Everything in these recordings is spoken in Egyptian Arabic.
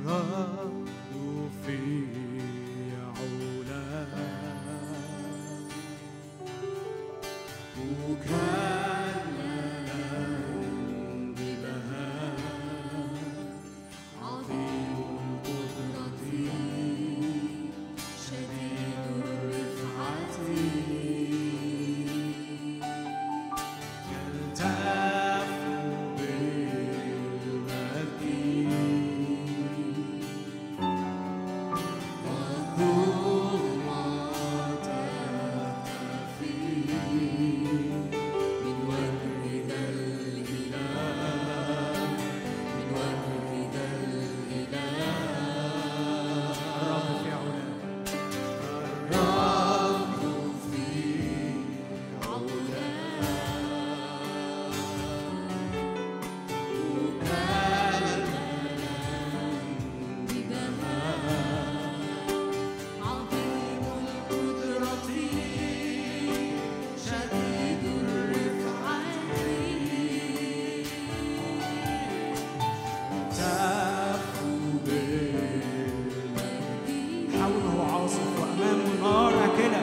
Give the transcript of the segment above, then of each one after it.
الرب في علاه مكللا ببهاء عظيم القدرة شديد الرفعة يلتف بالمجد وكل ما تختفي من وجهك الإله من وجهك الإله الرب في علاه الرب في علاه عظيم القدرة شديد الرفعة تف حوله عاصف وامامه نار اكله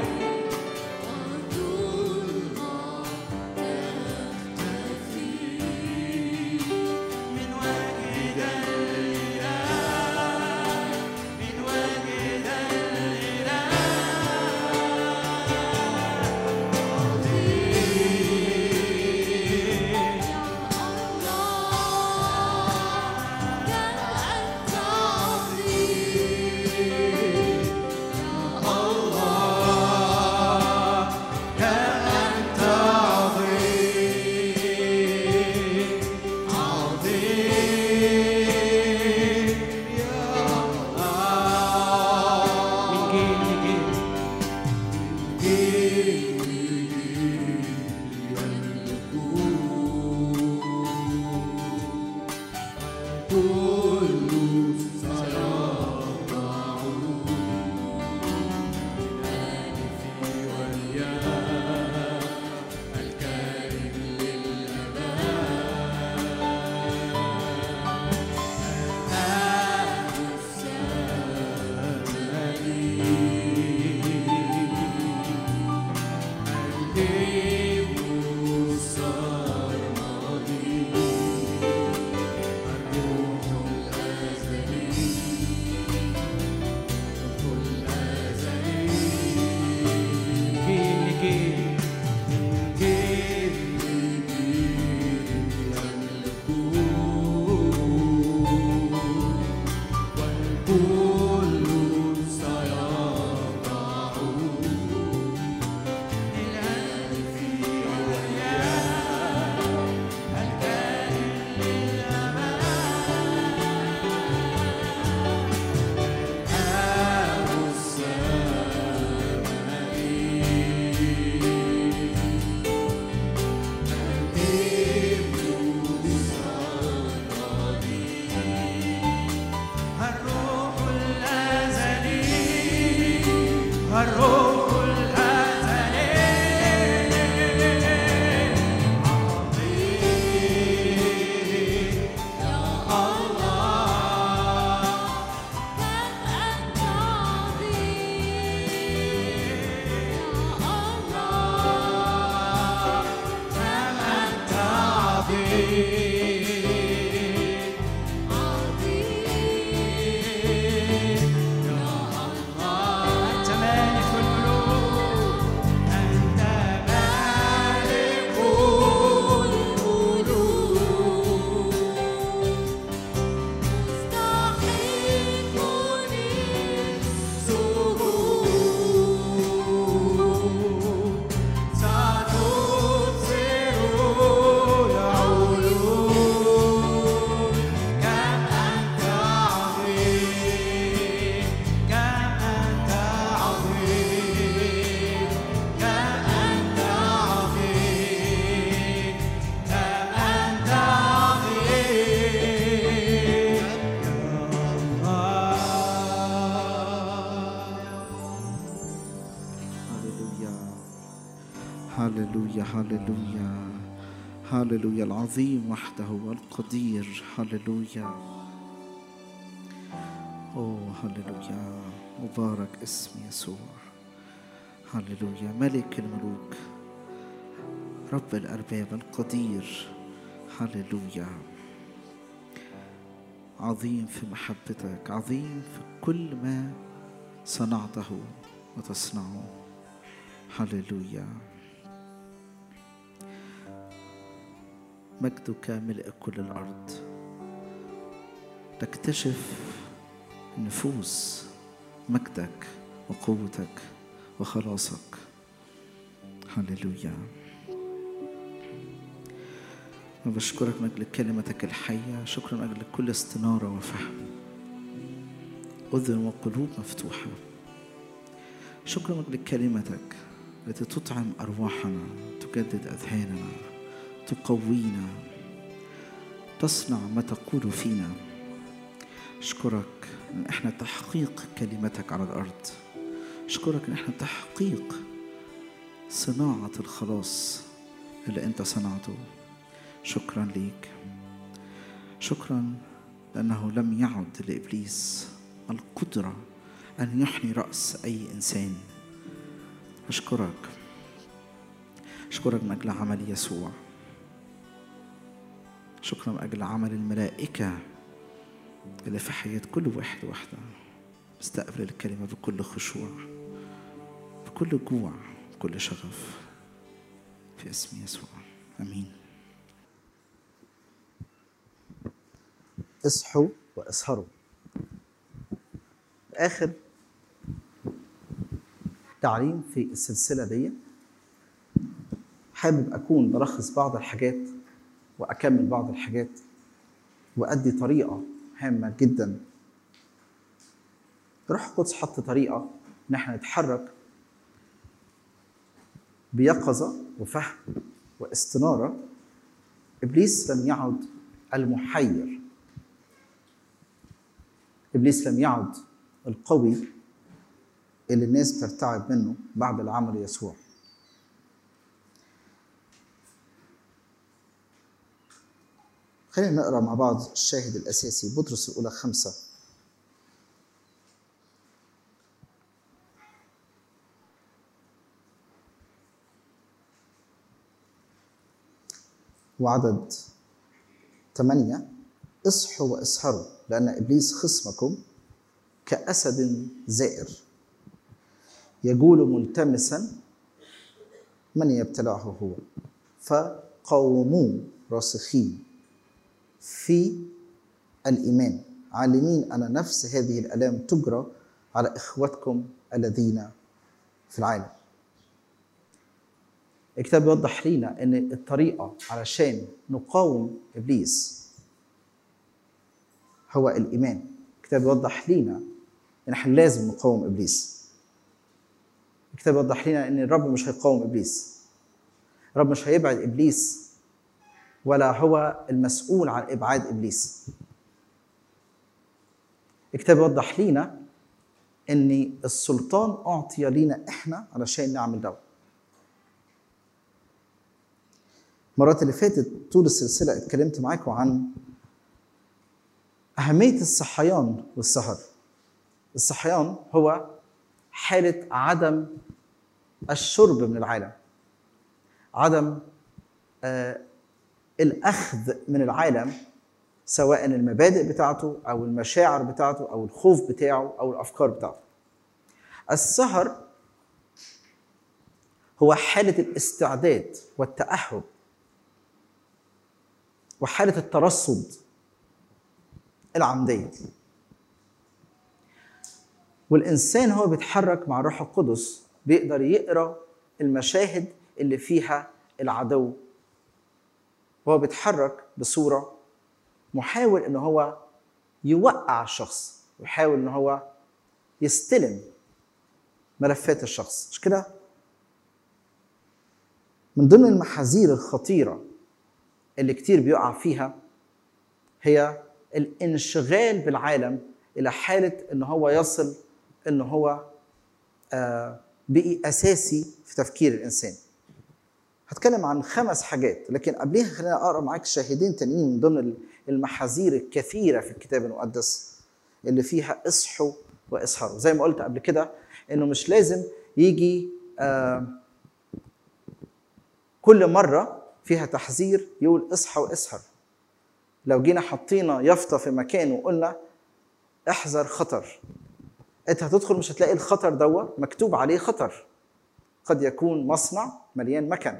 من وجه الاله من وجه الاله كأنت عظيم عظيم يا الله من جيل لجيل جيل كل سيخضع الآن في وياه الكائن للأبد الآن الهيب السرمدي الروح الأزلي الروح الأزلي جيل جيل جيل جيل يملكون والكل سيخضع الآن في وياه الكائن للأبد الآب السمائي الابن الصمدي الروح الأزلي الروح الأزلي عظيم يا الله كم أنت عظيم يا الله أنت مالك الملوك أنت مالك الملوك السجود ستبصر العيون كم أنت عظيم كم أنت عظيم كم أنت عظيم كم أنت عظيم يا هللويا هللويا هللويا هللويا العظيم وحده والقدير هللويا أوه هللويا مبارك اسم يسوع هللويا ملك الملوك رب الأرباب القدير هللويا عظيم في محبتك عظيم في كل ما صنعته وتصنعه هللويا مجدك ملء كل الأرض تكتشف النفوس مجدك وقوتك وخلاصك هللويا وبشكرك من أجل كلمتك الحية شكرا من أجل كل استنارة وفهم أذن وقلوب مفتوحة شكرا من أجل كلمتك التي تطعم أرواحنا تجدد أذهاننا تقوينا تصنع ما تقول فينا أشكرك إن إحنا تحقيق كلمتك على الأرض أشكرك إن إحنا تحقيق صناعة الخلاص اللي أنت صنعته شكرا ليك شكرا لأنه لم يعد لإبليس القدرة أن يحني رأس أي إنسان أشكرك أشكرك من أجل عمل يسوع شكرا من أجل عمل الملائكة اللي في حياة كل واحد واحدة استقبل الكلمة بكل خشوع بكل جوع بكل شغف في اسم يسوع امين اصحوا واسهروا اخر تعليم في السلسله دي حابب اكون بلخص بعض الحاجات واكمل بعض الحاجات وادي طريقه هامه جدا روح القدس حط طريقه ان احنا نتحرك بيقظه وفهم واستناره ابليس لم يعد المحير ابليس لم يعد القوي اللي الناس بترتعب منه بعد العمل يسوع خلينا نقرا مع بعض الشاهد الاساسي بطرس الاولى خمسه وعدد ثمانية اصحوا واسهروا لأن إبليس خصمكم كأسد زائر يجول ملتمسا من يبتلعه هو فقاوموه راسخين في الإيمان عالمين أن نفس هذه الآلام تجرى على إخوتكم الذين في العالم الكتاب يوضح لنا ان الطريقه علشان نقاوم ابليس هو الايمان الكتاب يوضح لنا ان احنا لازم نقاوم ابليس الكتاب يوضح لنا ان الرب مش هيقاوم ابليس الرب مش هيبعد ابليس ولا هو المسؤول عن ابعاد ابليس الكتاب يوضح لنا ان السلطان اعطي لينا احنا علشان نعمل ده المرات اللي فاتت طول السلسله اتكلمت معاكم عن اهميه الصحيان والسهر الصحيان هو حاله عدم الشرب من العالم عدم آه الاخذ من العالم سواء المبادئ بتاعته او المشاعر بتاعته او الخوف بتاعه او الافكار بتاعته السهر هو حاله الاستعداد والتاهب وحاله الترصد العمديه والانسان هو بيتحرك مع الروح القدس بيقدر يقرا المشاهد اللي فيها العدو وهو بيتحرك بصوره محاول ان هو يوقع الشخص ويحاول ان هو يستلم ملفات الشخص مش كده من ضمن المحاذير الخطيره اللي كتير بيقع فيها هي الانشغال بالعالم الى حاله ان هو يصل ان هو آه بقي اساسي في تفكير الانسان هتكلم عن خمس حاجات لكن قبليها خلينا اقرا معاك شاهدين تانيين من ضمن المحاذير الكثيره في الكتاب المقدس اللي فيها اصحوا واسهروا زي ما قلت قبل كده انه مش لازم يجي آه كل مره فيها تحذير يقول اصحى واسهر لو جينا حطينا يافطه في مكان وقلنا احذر خطر انت هتدخل مش هتلاقي الخطر دوا مكتوب عليه خطر قد يكون مصنع مليان مكن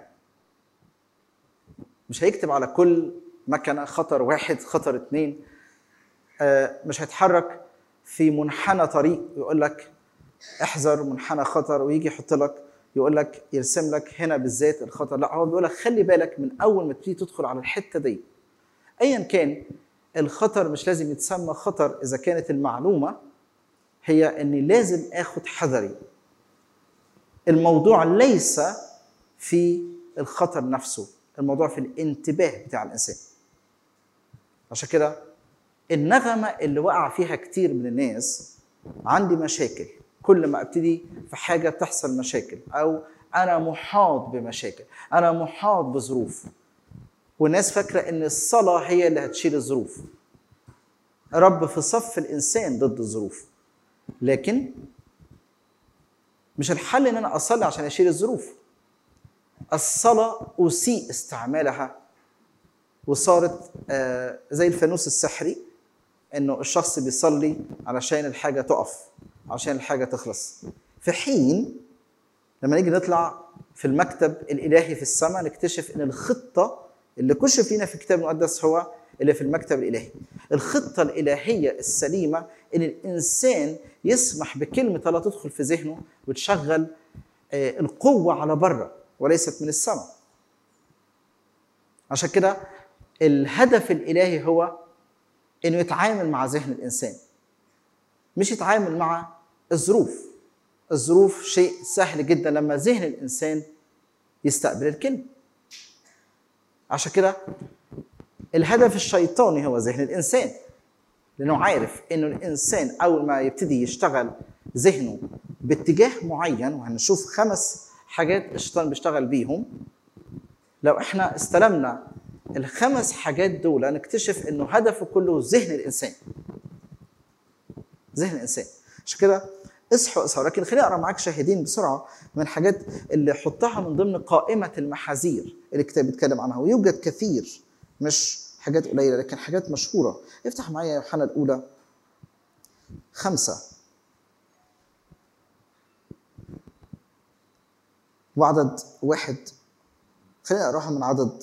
مش هيكتب على كل مكنه خطر واحد خطر اتنين آه، مش هيتحرك في منحنى طريق ويقول لك احذر منحنى خطر ويجي يحط لك يقول لك يرسم لك هنا بالذات الخطر لا هو بيقول لك خلي بالك من اول ما تبتدي تدخل على الحته دي ايا كان الخطر مش لازم يتسمى خطر اذا كانت المعلومه هي اني لازم اخد حذري الموضوع ليس في الخطر نفسه الموضوع في الانتباه بتاع الانسان عشان كده النغمه اللي وقع فيها كتير من الناس عندي مشاكل كل ما ابتدي في حاجه بتحصل مشاكل او انا محاط بمشاكل انا محاط بظروف والناس فاكره ان الصلاه هي اللي هتشيل الظروف رب في صف الانسان ضد الظروف لكن مش الحل ان انا اصلي عشان اشيل الظروف الصلاه اسيء استعمالها وصارت آه، زي الفانوس السحري انه الشخص بيصلي علشان الحاجه تقف عشان الحاجه تخلص في حين لما نيجي نطلع في المكتب الالهي في السماء نكتشف ان الخطه اللي كشف لينا في الكتاب المقدس هو اللي في المكتب الالهي الخطه الالهيه السليمه ان الانسان يسمح بكلمه الله تدخل في ذهنه وتشغل آه، القوه على بره وليست من السماء عشان كده الهدف الالهي هو انه يتعامل مع ذهن الانسان مش يتعامل مع الظروف الظروف شيء سهل جدا لما ذهن الانسان يستقبل الكلمه عشان كده الهدف الشيطاني هو ذهن الانسان لانه عارف انه الانسان اول ما يبتدي يشتغل ذهنه باتجاه معين وهنشوف خمس حاجات الشيطان بيشتغل بيهم لو احنا استلمنا الخمس حاجات دول نكتشف انه هدفه كله ذهن الانسان ذهن الانسان عشان كده اصحوا اصحوا لكن خليني اقرا معاك شاهدين بسرعه من الحاجات اللي حطها من ضمن قائمه المحاذير اللي الكتاب بيتكلم عنها ويوجد كثير مش حاجات قليله لكن حاجات مشهوره افتح معايا يوحنا الاولى خمسه وعدد واحد خلينا اقراها من عدد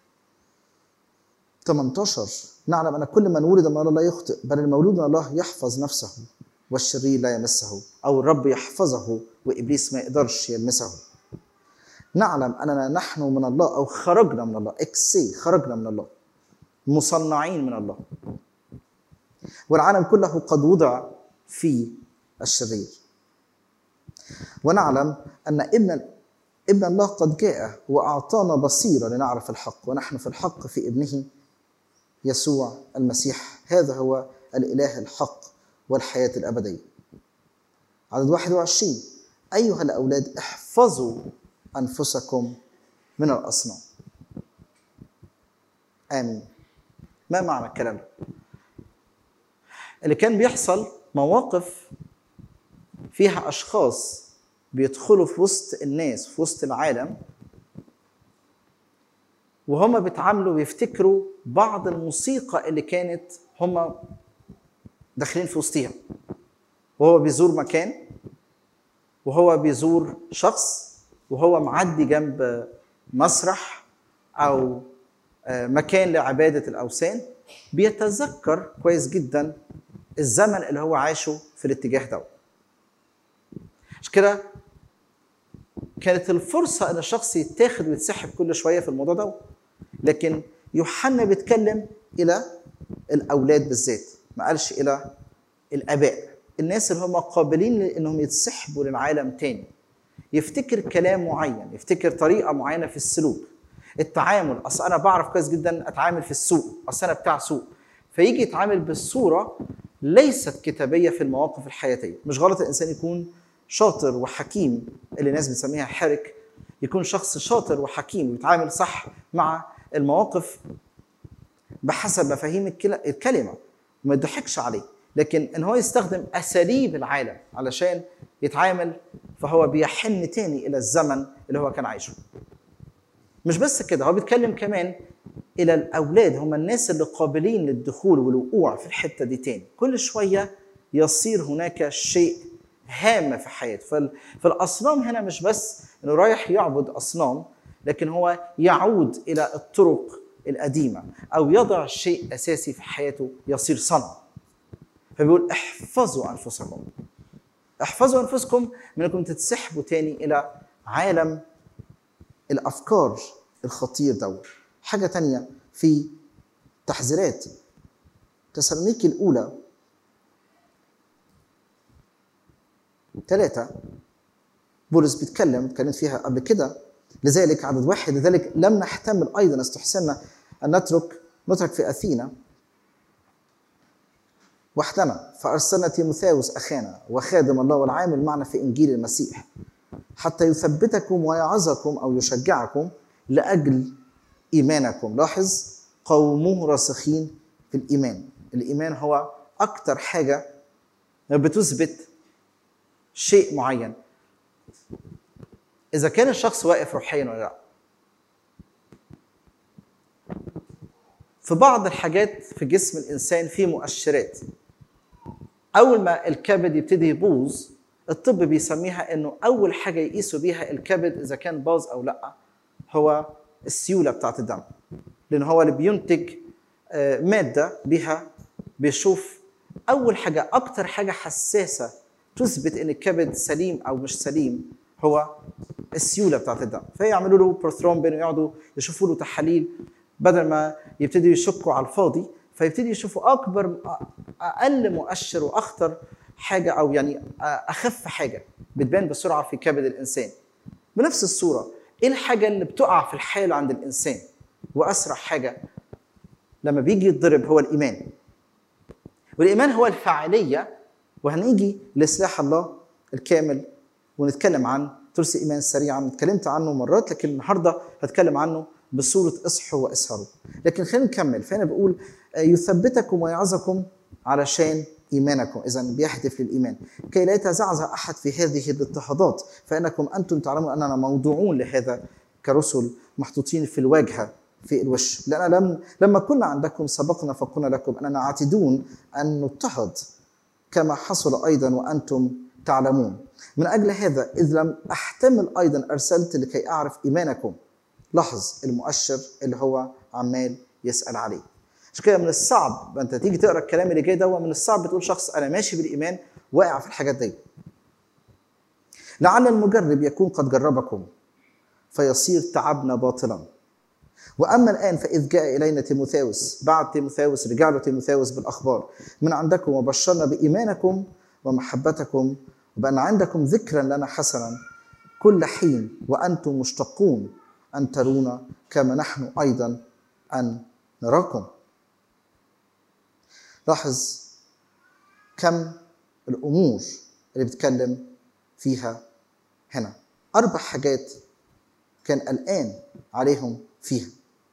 18 نعلم ان كل من ولد من الله لا يخطئ بل المولود من الله يحفظ نفسه والشرير لا يمسه او الرب يحفظه وابليس ما يقدرش يلمسه نعلم اننا نحن من الله او خرجنا من الله اكسي خرجنا من الله مصنعين من الله والعالم كله قد وضع في الشرير ونعلم ان ابن ابن الله قد جاء واعطانا بصيره لنعرف الحق ونحن في الحق في ابنه يسوع المسيح هذا هو الاله الحق والحياه الابديه عدد 21 ايها الاولاد احفظوا انفسكم من الاصنام امين ما معنى الكلام ده اللي كان بيحصل مواقف فيها اشخاص بيدخلوا في وسط الناس في وسط العالم وهم بيتعاملوا بيفتكروا بعض الموسيقى اللي كانت هم داخلين في وسطها وهو بيزور مكان وهو بيزور شخص وهو معدي جنب مسرح او آه، مكان لعباده الاوثان بيتذكر كويس جدا الزمن اللي هو عاشه في الاتجاه ده عشان كده كانت الفرصة إن الشخص يتاخد ويتسحب كل شوية في الموضوع ده لكن يوحنا بيتكلم إلى الأولاد بالذات ما قالش إلى الآباء الناس اللي هم قابلين لأنهم يتسحبوا للعالم تاني يفتكر كلام معين يفتكر طريقة معينة في السلوك التعامل أصل أنا بعرف كويس جدا أتعامل في السوق أصل أنا بتاع سوق فيجي يتعامل بالصورة ليست كتابية في المواقف الحياتية مش غلط الإنسان يكون شاطر وحكيم اللي الناس بتسميها حرك يكون شخص شاطر وحكيم ويتعامل صح مع المواقف بحسب مفاهيم الكلا- الكلمة وما يضحكش عليه لكن ان هو يستخدم اساليب العالم علشان يتعامل فهو بيحن تاني الى الزمن اللي هو كان عايشه مش بس كده هو بيتكلم كمان الى الاولاد هم الناس اللي قابلين للدخول والوقوع في الحته دي تاني كل شويه يصير هناك شيء هام في حياته فال- فالاصنام هنا مش بس انه رايح يعبد اصنام لكن هو يعود الى الطرق القديمه او يضع شيء اساسي في حياته يصير صنم فبيقول احفظوا انفسكم احفظوا انفسكم من انكم تتسحبوا تاني الى عالم الافكار الخطير دوت حاجه تانية في تحذيرات تسالونيكي الاولى ثلاثة بولس بيتكلم اتكلمت فيها قبل كده لذلك عدد واحد لذلك لم نحتمل ايضا استحسنا ان نترك نترك في اثينا وحدنا فارسلنا تيموثاوس اخانا وخادم الله والعامل معنا في انجيل المسيح حتى يثبتكم ويعظكم او يشجعكم لاجل ايمانكم لاحظ قوموه راسخين في الايمان الايمان هو اكتر حاجه بتثبت شيء معين اذا كان الشخص واقف روحيا ولا لا في بعض الحاجات في جسم الانسان في مؤشرات اول ما الكبد يبتدي يبوظ الطب بيسميها انه اول حاجه يقيسوا بيها الكبد اذا كان باظ او لا هو السيوله بتاعت الدم لان هو اللي بينتج آه، ماده بها بيشوف اول حاجه اكتر حاجه حساسه تثبت ان الكبد سليم او مش سليم هو السيوله بتاعت الدم فيعملوا له بروثرومبين ويقعدوا يشوفوا له تحاليل بدل ما يبتدوا يشكوا على الفاضي فيبتدي يشوفوا اكبر اقل مؤشر واخطر حاجه او يعني اخف حاجه بتبان بسرعه في كبد الانسان بنفس الصوره ايه الحاجه اللي بتقع في الحال عند الانسان واسرع حاجه لما بيجي يتضرب هو الايمان والايمان هو الفاعليه وهنيجي لسلاح الله الكامل ونتكلم عن ترس الايمان سريعا اتكلمت عنه مرات لكن النهارده هتكلم عنه بصوره اصحوا واسهروا لكن خلينا نكمل فهنا بيقول آه، يثبتكم ويعظكم علشان ايمانكم اذا بيهدف للايمان كي لا يتزعزع احد في هذه الاضطهادات فانكم انتم تعلمون اننا موضوعون لهذا كرسل محطوطين في الواجهه في الوش لان لم لما كنا عندكم سبقنا فقلنا لكم اننا عاتدون ان نضطهد كما حصل ايضا وانتم تعلمون من اجل هذا اذ لم احتمل ايضا ارسلت لكي اعرف ايمانكم لاحظ المؤشر اللي هو عمال يسال عليه عشان كده من الصعب ما انت تيجي تقرا الكلام اللي جاي ده من الصعب تقول شخص انا ماشي بالايمان واقع في الحاجات دي لعل المجرب يكون قد جربكم فيصير تعبنا باطلا واما الان فاذ جاء الينا تيموثاوس بعد تيموثاوس رجع له تيموثاوس بالاخبار من عندكم وبشرنا بايمانكم ومحبتكم وبان عندكم ذكرا لنا حسنا كل حين وانتم مشتاقون ان ترونا كما نحن ايضا ان نراكم لاحظ كم الامور اللي بيتكلم فيها هنا اربع حاجات كان قلقان عليهم فيها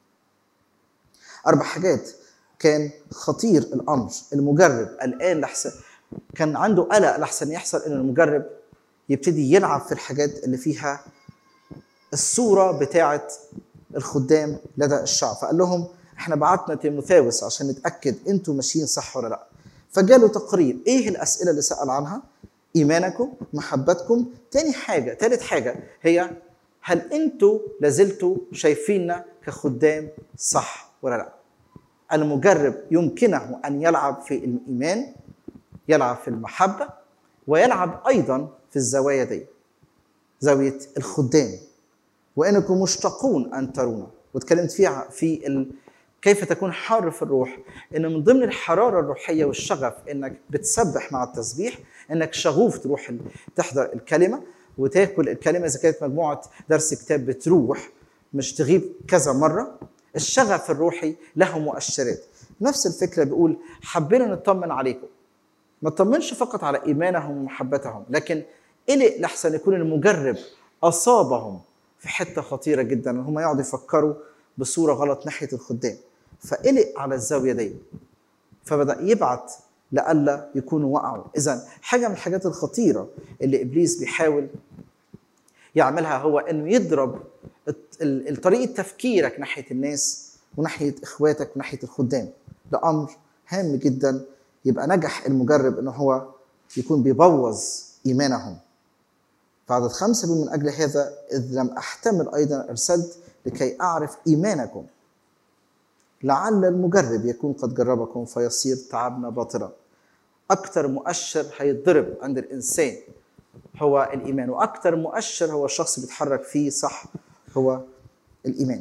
اربع حاجات كان خطير الامر المجرب قلقان لحسن كان عنده قلق لحسن يحصل ان المجرب يبتدي يلعب في الحاجات اللي فيها الصوره بتاعه الخدام لدى الشعب فقال لهم احنا بعتنا تيموثاوس عشان نتاكد انتوا ماشيين صح ولا لا فجاله تقرير ايه الاسئله اللي سال عنها ايمانكم محبتكم تاني حاجه تالت حاجه هي هل انتوا لازلتوا شايفيننا كخدام صح ولا لا المجرب يمكنه ان يلعب في الايمان يلعب في المحبه ويلعب ايضا في الزوايا دي زاويه الخدام وانكم مشتاقون ان ترونا واتكلمت فيها في ال... كيف تكون حار في الروح ان من ضمن الحراره الروحيه والشغف انك بتسبح مع التسبيح انك شغوف تروح ال- تحضر الكلمه وتاكل الكلمه اذا كانت مجموعه درس كتاب بتروح مش تغيب كذا مره الشغف الروحي له مؤشرات نفس الفكره بيقول حبينا نطمن عليكم ما تطمنش فقط على ايمانهم ومحبتهم لكن قلق لحسن يكون المجرب اصابهم في حته خطيره جدا ان هم يقعدوا يفكروا بصوره غلط ناحيه الخدام فقلق على الزاويه دي فبدا يبعت لئلا يكونوا وقعوا اذا حاجه من الحاجات الخطيره اللي ابليس بيحاول يعملها هو انه يضرب الت- ال- ال- طريقه تفكيرك ناحيه الناس وناحيه اخواتك وناحيه الخدام ده امر هام جدا يبقى نجح المجرب انه هو يكون بيبوظ ايمانهم فعدد خمسة بيقول من أجل هذا إذ لم أحتمل أيضا أرسلت لكي أعرف إيمانكم لعل المجرب يكون قد جربكم فيصير تعبنا باطلا أكثر مؤشر هيتضرب عند الإنسان هو الإيمان وأكثر مؤشر هو الشخص بيتحرك فيه صح هو الإيمان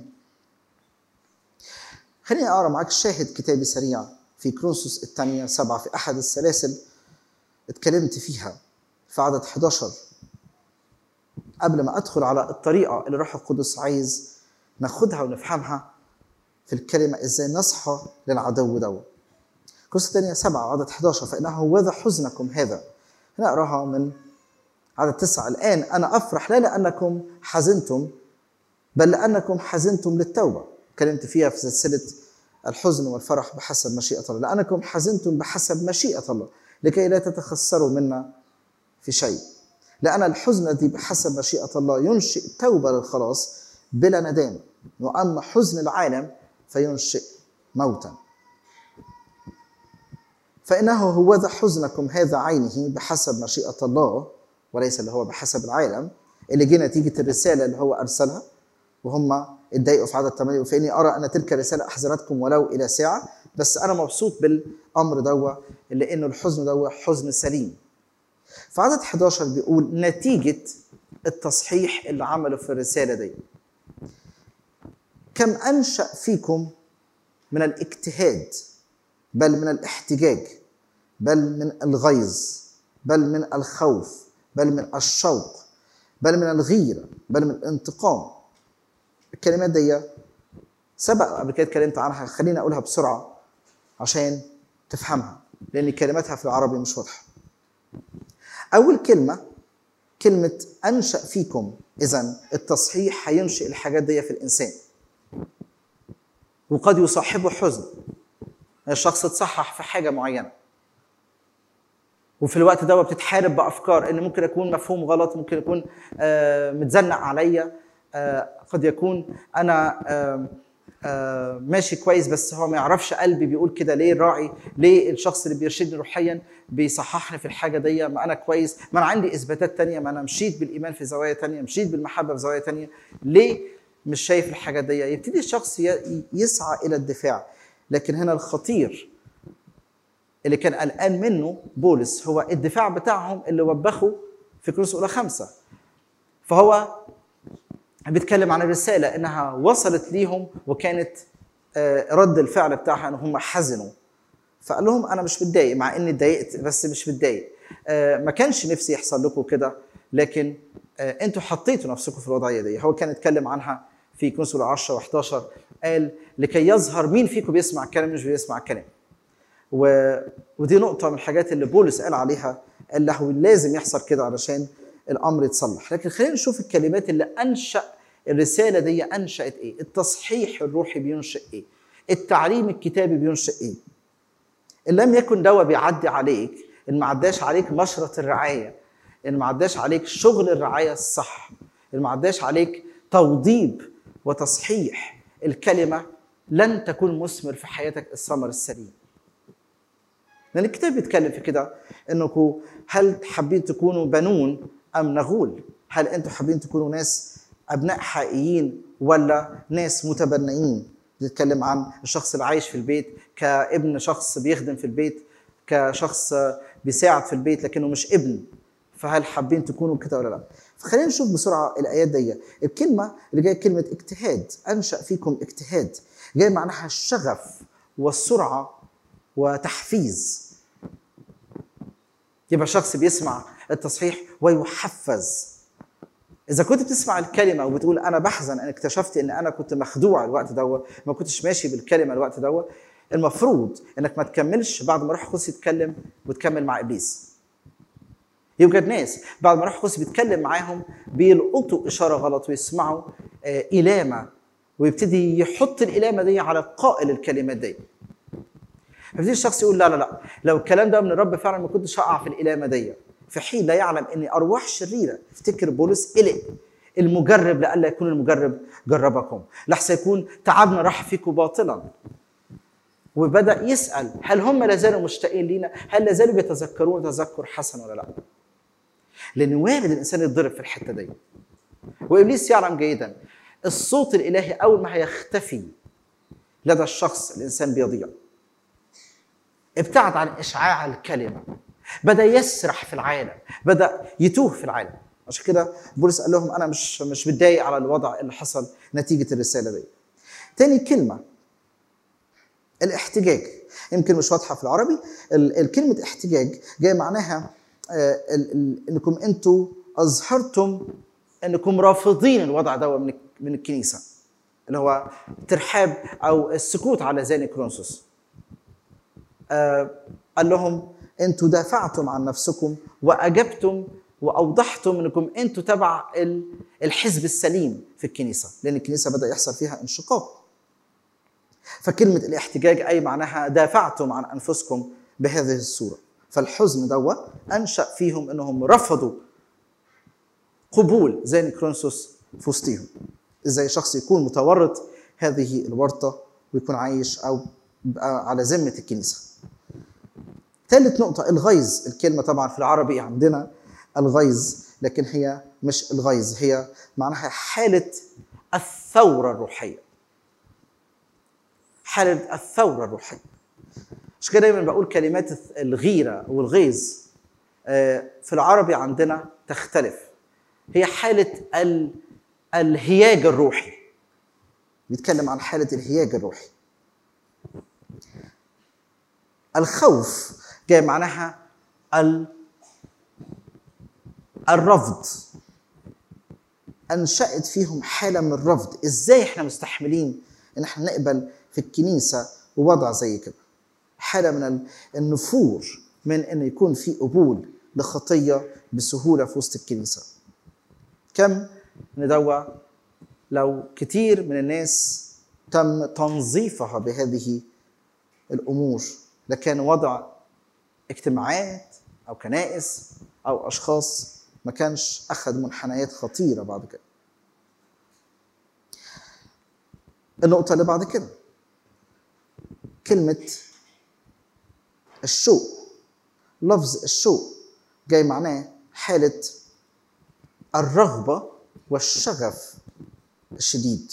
خليني أقرأ معاك شاهد كتابي سريع في كرونسوس الثانية سبعة في أحد السلاسل اتكلمت فيها في عدد 11 قبل ما ادخل على الطريقه اللي الروح القدس عايز ناخدها ونفهمها في الكلمه ازاي نصحى للعدو دوا قصة الثانية سبعة عدد 11 فإنه هوذا حزنكم هذا هنا أقراها من عدد تسعة الآن أنا أفرح لا لأنكم حزنتم بل لأنكم حزنتم للتوبة تكلمت فيها في سلسلة الحزن والفرح بحسب مشيئة الله لأنكم حزنتم بحسب مشيئة الله لكي لا تتخسروا منا في شيء لأن الحزن الذي بحسب مشيئة الله ينشئ توبة للخلاص بلا ندامة وأما حزن العالم فينشئ موتا فإنه هوذا حزنكم هذا عينه بحسب مشيئة الله وليس اللي هو بحسب العالم اللي جه نتيجة الرسالة اللي هو أرسلها وهم اتضايقوا في عدد 8 فإني أرى أن تلك الرسالة أحزنتكم ولو إلى ساعة بس أنا مبسوط بالأمر دوا لأنه الحزن دوا حزن سليم في عدد 11 بيقول نتيجة التصحيح اللي عمله في الرسالة دي كم أنشأ فيكم من الاجتهاد بل من الاحتجاج بل من الغيظ بل من الخوف بل من الشوق بل من الغيرة بل من الانتقام الكلمات دي سبق قبل كده اتكلمت عنها خليني اقولها بسرعة عشان تفهمها لأن كلماتها في العربي مش واضحة أول كلمة كلمة أنشأ فيكم إذا التصحيح هينشئ الحاجات دي في الإنسان وقد يصاحبه حزن الشخص اتصحح في حاجة معينة وفي الوقت ده بتتحارب بأفكار إن ممكن أكون مفهوم غلط ممكن أكون آه، متزنق عليا آه، قد يكون أنا آه، آه، ماشي كويس بس هو ما يعرفش قلبي بيقول كده ليه الراعي ليه الشخص اللي بيرشدني روحيا بيصححني في الحاجه دي ما انا كويس ما انا عندي اثباتات تانية ما انا مشيت بالايمان في زوايا تانية مشيت بالمحبه في زوايا تانية ليه مش شايف الحاجات دي يبتدي الشخص ي- يسعى الى الدفاع لكن هنا الخطير اللي كان قلقان منه بولس هو الدفاع بتاعهم اللي وبخوا في كورنثوس اولى خمسه فهو بيتكلم عن الرسالة إنها وصلت ليهم وكانت آه، رد الفعل بتاعها إن هم حزنوا فقال لهم أنا مش متضايق مع إني اتضايقت بس مش متضايق آه، ما كانش نفسي يحصل لكم كده لكن آه، أنتوا حطيتوا نفسكم في الوضعية دي هو كان اتكلم عنها في كونسول 10 و11 قال لكي يظهر مين فيكم بيسمع الكلام مش بيسمع الكلام و... ودي نقطة من الحاجات اللي بولس قال عليها قال له لازم يحصل كده علشان الأمر يتصلح لكن خلينا نشوف الكلمات اللي أنشأ الرسالة دي أنشأت إيه التصحيح الروحي بينشئ إيه التعليم الكتابي بينشئ إيه إن لم يكن دواء بيعدي عليك إن ما عداش عليك مشرط الرعاية إن ما عداش عليك شغل الرعاية الصح إن ما عداش عليك توضيب وتصحيح الكلمة لن تكون مثمر في حياتك الثمر السليم لأن الكتاب بيتكلم في كده إنكم هل حابين تكونوا بنون أم نغول؟ هل أنتم حابين تكونوا ناس أبناء حقيقيين ولا ناس متبنيين؟ بيتكلم عن الشخص اللي عايش في البيت كابن شخص بيخدم في البيت كشخص بيساعد في البيت لكنه مش ابن فهل حابين تكونوا كده ولا لا؟ فخلينا نشوف بسرعه الايات دي الكلمه اللي جايه كلمه اجتهاد انشا فيكم اجتهاد جاي معناها الشغف والسرعه وتحفيز يبقى شخص بيسمع التصحيح ويحفز اذا كنت بتسمع الكلمه وبتقول انا بحزن ان اكتشفت ان انا كنت مخدوع الوقت ده ما كنتش ماشي بالكلمه الوقت ده المفروض انك ما تكملش بعد ما روح القدس يتكلم وتكمل مع ابليس يوجد ناس بعد ما روح القدس بيتكلم معاهم بيلقطوا اشاره غلط ويسمعوا آه، إلامة ويبتدي يحط الإلامة دي على قائل الكلمات دي فبيجي الشخص يقول لا لا لا لو الكلام ده من الرب فعلا ما كنتش هقع في الالامه دي في حين لا يعلم ان ارواح شريره افتكر بولس قلق المجرب لئلا يكون المجرب جربكم لحسن يكون تعبنا راح فيكم باطلا وبدا يسال هل هم لا زالوا مشتاقين لينا هل لا زالوا بيتذكرون تذكر حسن ولا لا لان وارد الانسان يتضرب في الحته دي وابليس يعلم جيدا الصوت الالهي اول ما هيختفي لدى الشخص الانسان بيضيع ابتعد عن اشعاع الكلمه بدا يسرح في العالم بدا يتوه في العالم عشان كده بولس قال لهم انا مش مش متضايق على الوضع اللي حصل نتيجه الرساله دي تاني كلمه الاحتجاج يمكن مش واضحه في العربي ال- الكلمه احتجاج جاي معناها آه، ال- ال- انكم انتوا اظهرتم انكم رافضين الوضع ده من من الكنيسه اللي هو ترحاب او السكوت على زاني كرونسوس آه، قال لهم انتوا دافعتم عن نفسكم واجبتم واوضحتم انكم انتوا تبع ال- الحزب السليم في الكنيسه لان الكنيسه بدا يحصل فيها انشقاق فكلمه الاحتجاج اي معناها دافعتم عن انفسكم بهذه الصوره فالحزن دوا انشا فيهم انهم رفضوا قبول زي كرونسوس في وسطهم ازاي شخص يكون متورط هذه الورطه ويكون عايش او بقى على ذمه الكنيسه ثالث نقطة الغيظ الكلمة طبعا في العربي عندنا الغيظ لكن هي مش الغيظ هي معناها حالة الثورة الروحية حالة الثورة الروحية مش كده دايما بقول كلمات الغيرة والغيظ آه، في العربي عندنا تختلف هي حالة ال... الهياج الروحي بيتكلم عن حالة الهياج الروحي الخوف جاي معناها ال... الرفض انشأت فيهم حالة من الرفض ازاي احنا مستحملين ان احنا نقبل في الكنيسة وضع زي كده حالة من ال- النفور من ان يكون في قبول لخطية بسهولة في وسط الكنيسة كم ندوا لو كتير من الناس تم تنظيفها بهذه الامور لكان وضع اجتماعات او كنائس او اشخاص ما كانش اخذ منحنيات خطيره بعد كده النقطه اللي بعد كده كلمه الشوق لفظ الشوق جاي معناه حاله الرغبه والشغف الشديد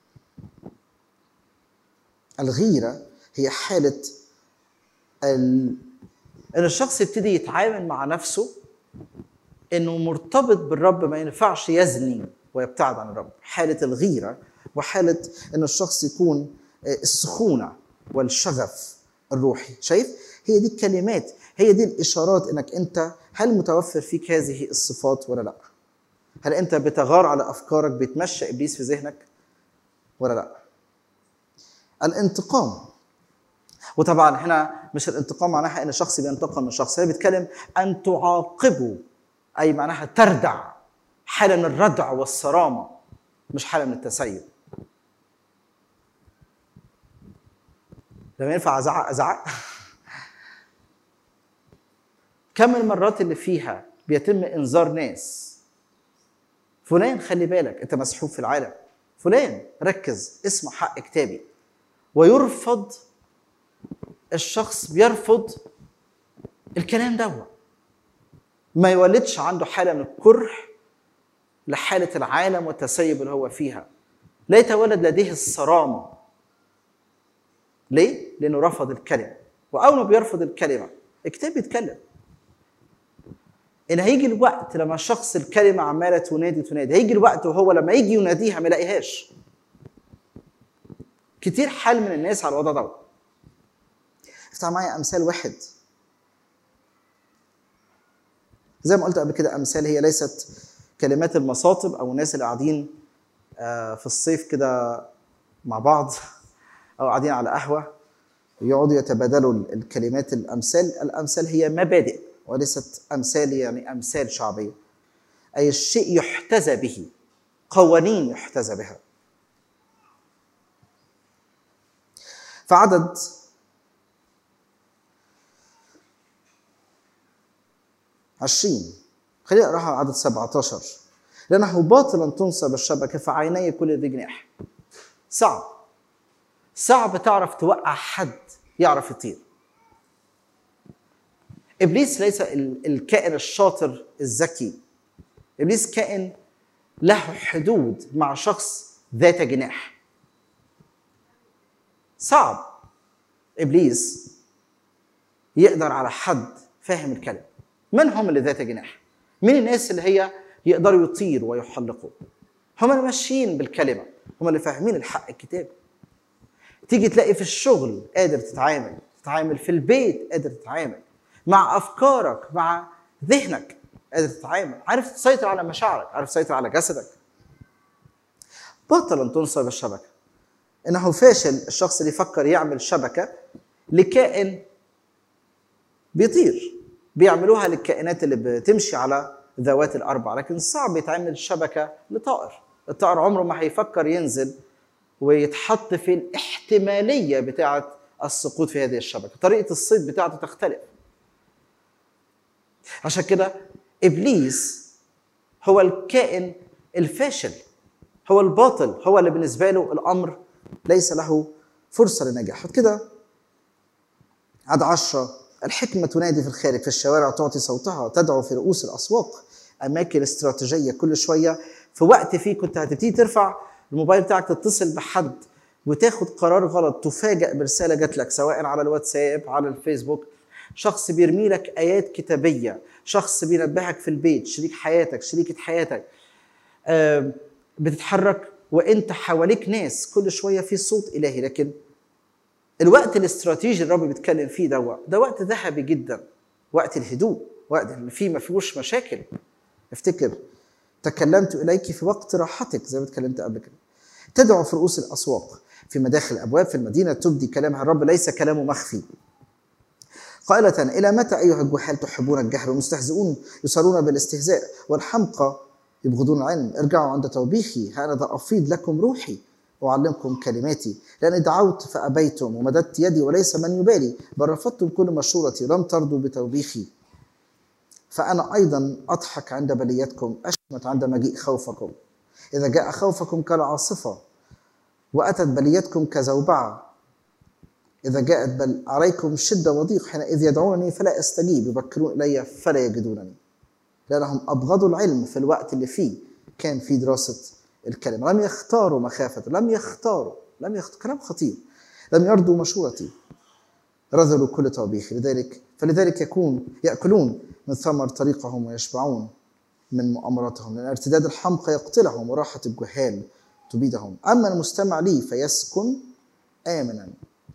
الغيره هي حاله ال... ان الشخص يبتدي يتعامل مع نفسه انه مرتبط بالرب ما ينفعش يزني ويبتعد عن الرب حاله الغيره وحاله ان الشخص يكون آه، السخونه والشغف الروحي شايف هي دي الكلمات هي دي الاشارات انك انت هل متوفر فيك هذه الصفات ولا لا هل انت بتغار على افكارك بتمشى ابليس في ذهنك ولا لا الانتقام وطبعا هنا مش الانتقام معناها ان شخص بينتقم من شخص هي بيتكلم ان تعاقبه اي معناها تردع حاله من الردع والصرامه مش حاله من التسيب لما ينفع ازعق ازعق كم المرات اللي فيها بيتم انذار ناس فلان خلي بالك انت مسحوب في العالم فلان ركز اسمع حق كتابي ويرفض الشخص بيرفض الكلام ده ما يولدش عنده حالة من الكره لحالة العالم والتسيب اللي هو فيها لا يتولد لديه الصرامة ليه؟ لأنه رفض الكلمة وأول ما بيرفض الكلمة الكتاب بيتكلم إن هيجي الوقت لما الشخص الكلمة عمالة تنادي تنادي هيجي الوقت وهو لما يجي يناديها ما يلاقيهاش كتير حال من الناس على الوضع ده افتح معايا امثال واحد زي ما قلت قبل كده امثال هي ليست كلمات المصاطب او الناس اللي قاعدين آه، في الصيف كده مع بعض او قاعدين على قهوه يقعدوا يتبادلوا ال- الكلمات الامثال الامثال هي مبادئ وليست امثال يعني امثال شعبيه اي الشيء يحتذى به قوانين يحتذى بها فعدد 20 خلينا نقراها عدد 17 لأنه باطلا تنصب الشبكة في عيني كل ذي جناح صعب صعب تعرف توقع حد يعرف يطير ابليس ليس ال- الكائن الشاطر الذكي ابليس كائن له حدود مع شخص ذات جناح صعب ابليس يقدر على حد فاهم الكلام من هم اللي ذات جناح مين الناس اللي هي يقدروا يطيروا ويحلقوا هم اللي ماشيين بالكلمه هم اللي فاهمين الحق الكتابي تيجي تلاقي في الشغل قادر تتعامل تتعامل في البيت قادر تتعامل مع افكارك مع ذهنك قادر تتعامل عارف تسيطر على مشاعرك عارف تسيطر على جسدك بطل ان تنصب الشبكه انه فاشل الشخص اللي يفكر يعمل شبكه لكائن بيطير بيعملوها للكائنات اللي بتمشي على ذوات الاربع لكن صعب يتعمل شبكه لطائر الطائر عمره ما هيفكر ينزل ويتحط في الاحتماليه بتاعه السقوط في هذه الشبكه طريقه الصيد بتاعته تختلف عشان كده ابليس هو الكائن الفاشل هو الباطل هو اللي بالنسبه له الامر ليس له فرصه للنجاح كده عد عشرة الحكمة تنادي في الخارج في الشوارع تعطي صوتها تدعو في رؤوس الأسواق أماكن استراتيجية كل شوية في وقت فيه كنت هتبتدي ترفع الموبايل بتاعك تتصل بحد وتاخد قرار غلط تفاجأ برسالة جات لك سواء على الواتساب على الفيسبوك شخص بيرمي لك آيات كتابية شخص بينبهك في البيت شريك حياتك شريكة حياتك آم، بتتحرك وانت حواليك ناس كل شويه في صوت الهي لكن الوقت الاستراتيجي اللي الرب بيتكلم فيه ده ده وقت ذهبي جدا وقت الهدوء وقت اللي فيه ما فيهوش مشاكل افتكر تكلمت اليك في وقت راحتك زي ما اتكلمت قبل كده تدعو في رؤوس الاسواق في مداخل الابواب في المدينه تبدي كلامها الرب ليس كلامه مخفي قائلة إلى متى أيها الجحال تحبون الجهل والمستهزئون يصارون بالاستهزاء والحمقى يبغضون العلم ارجعوا عند توبيخي هانذا أفيض لكم روحي وأعلمكم كلماتي لأني دعوت فأبيتم ومددت يدي وليس من يبالي بل رفضتم كل مشورتي لم ترضوا بتوبيخي فأنا أيضا أضحك عند بليتكم أشمت عند مجيء خوفكم إذا جاء خوفكم كالعاصفة وأتت بليتكم كزوبعة إذا جاءت بل عليكم شدة وضيق حينئذ يدعونني فلا أستجيب يبكرون إلي فلا يجدونني لأنهم أبغضوا العلم في الوقت اللي فيه كان في دراسة الكلمة لم يختاروا مخافة لم يختاروا لم يختاروا كلام خطير لم يرضوا مشورتي رذلوا كل توبيخي لذلك فلذلك يكون يأكلون من ثمر طريقهم ويشبعون من مؤامراتهم لأن ارتداد الحمقى يقتلهم وراحة الجهال تبيدهم أما المستمع لي فيسكن آمنا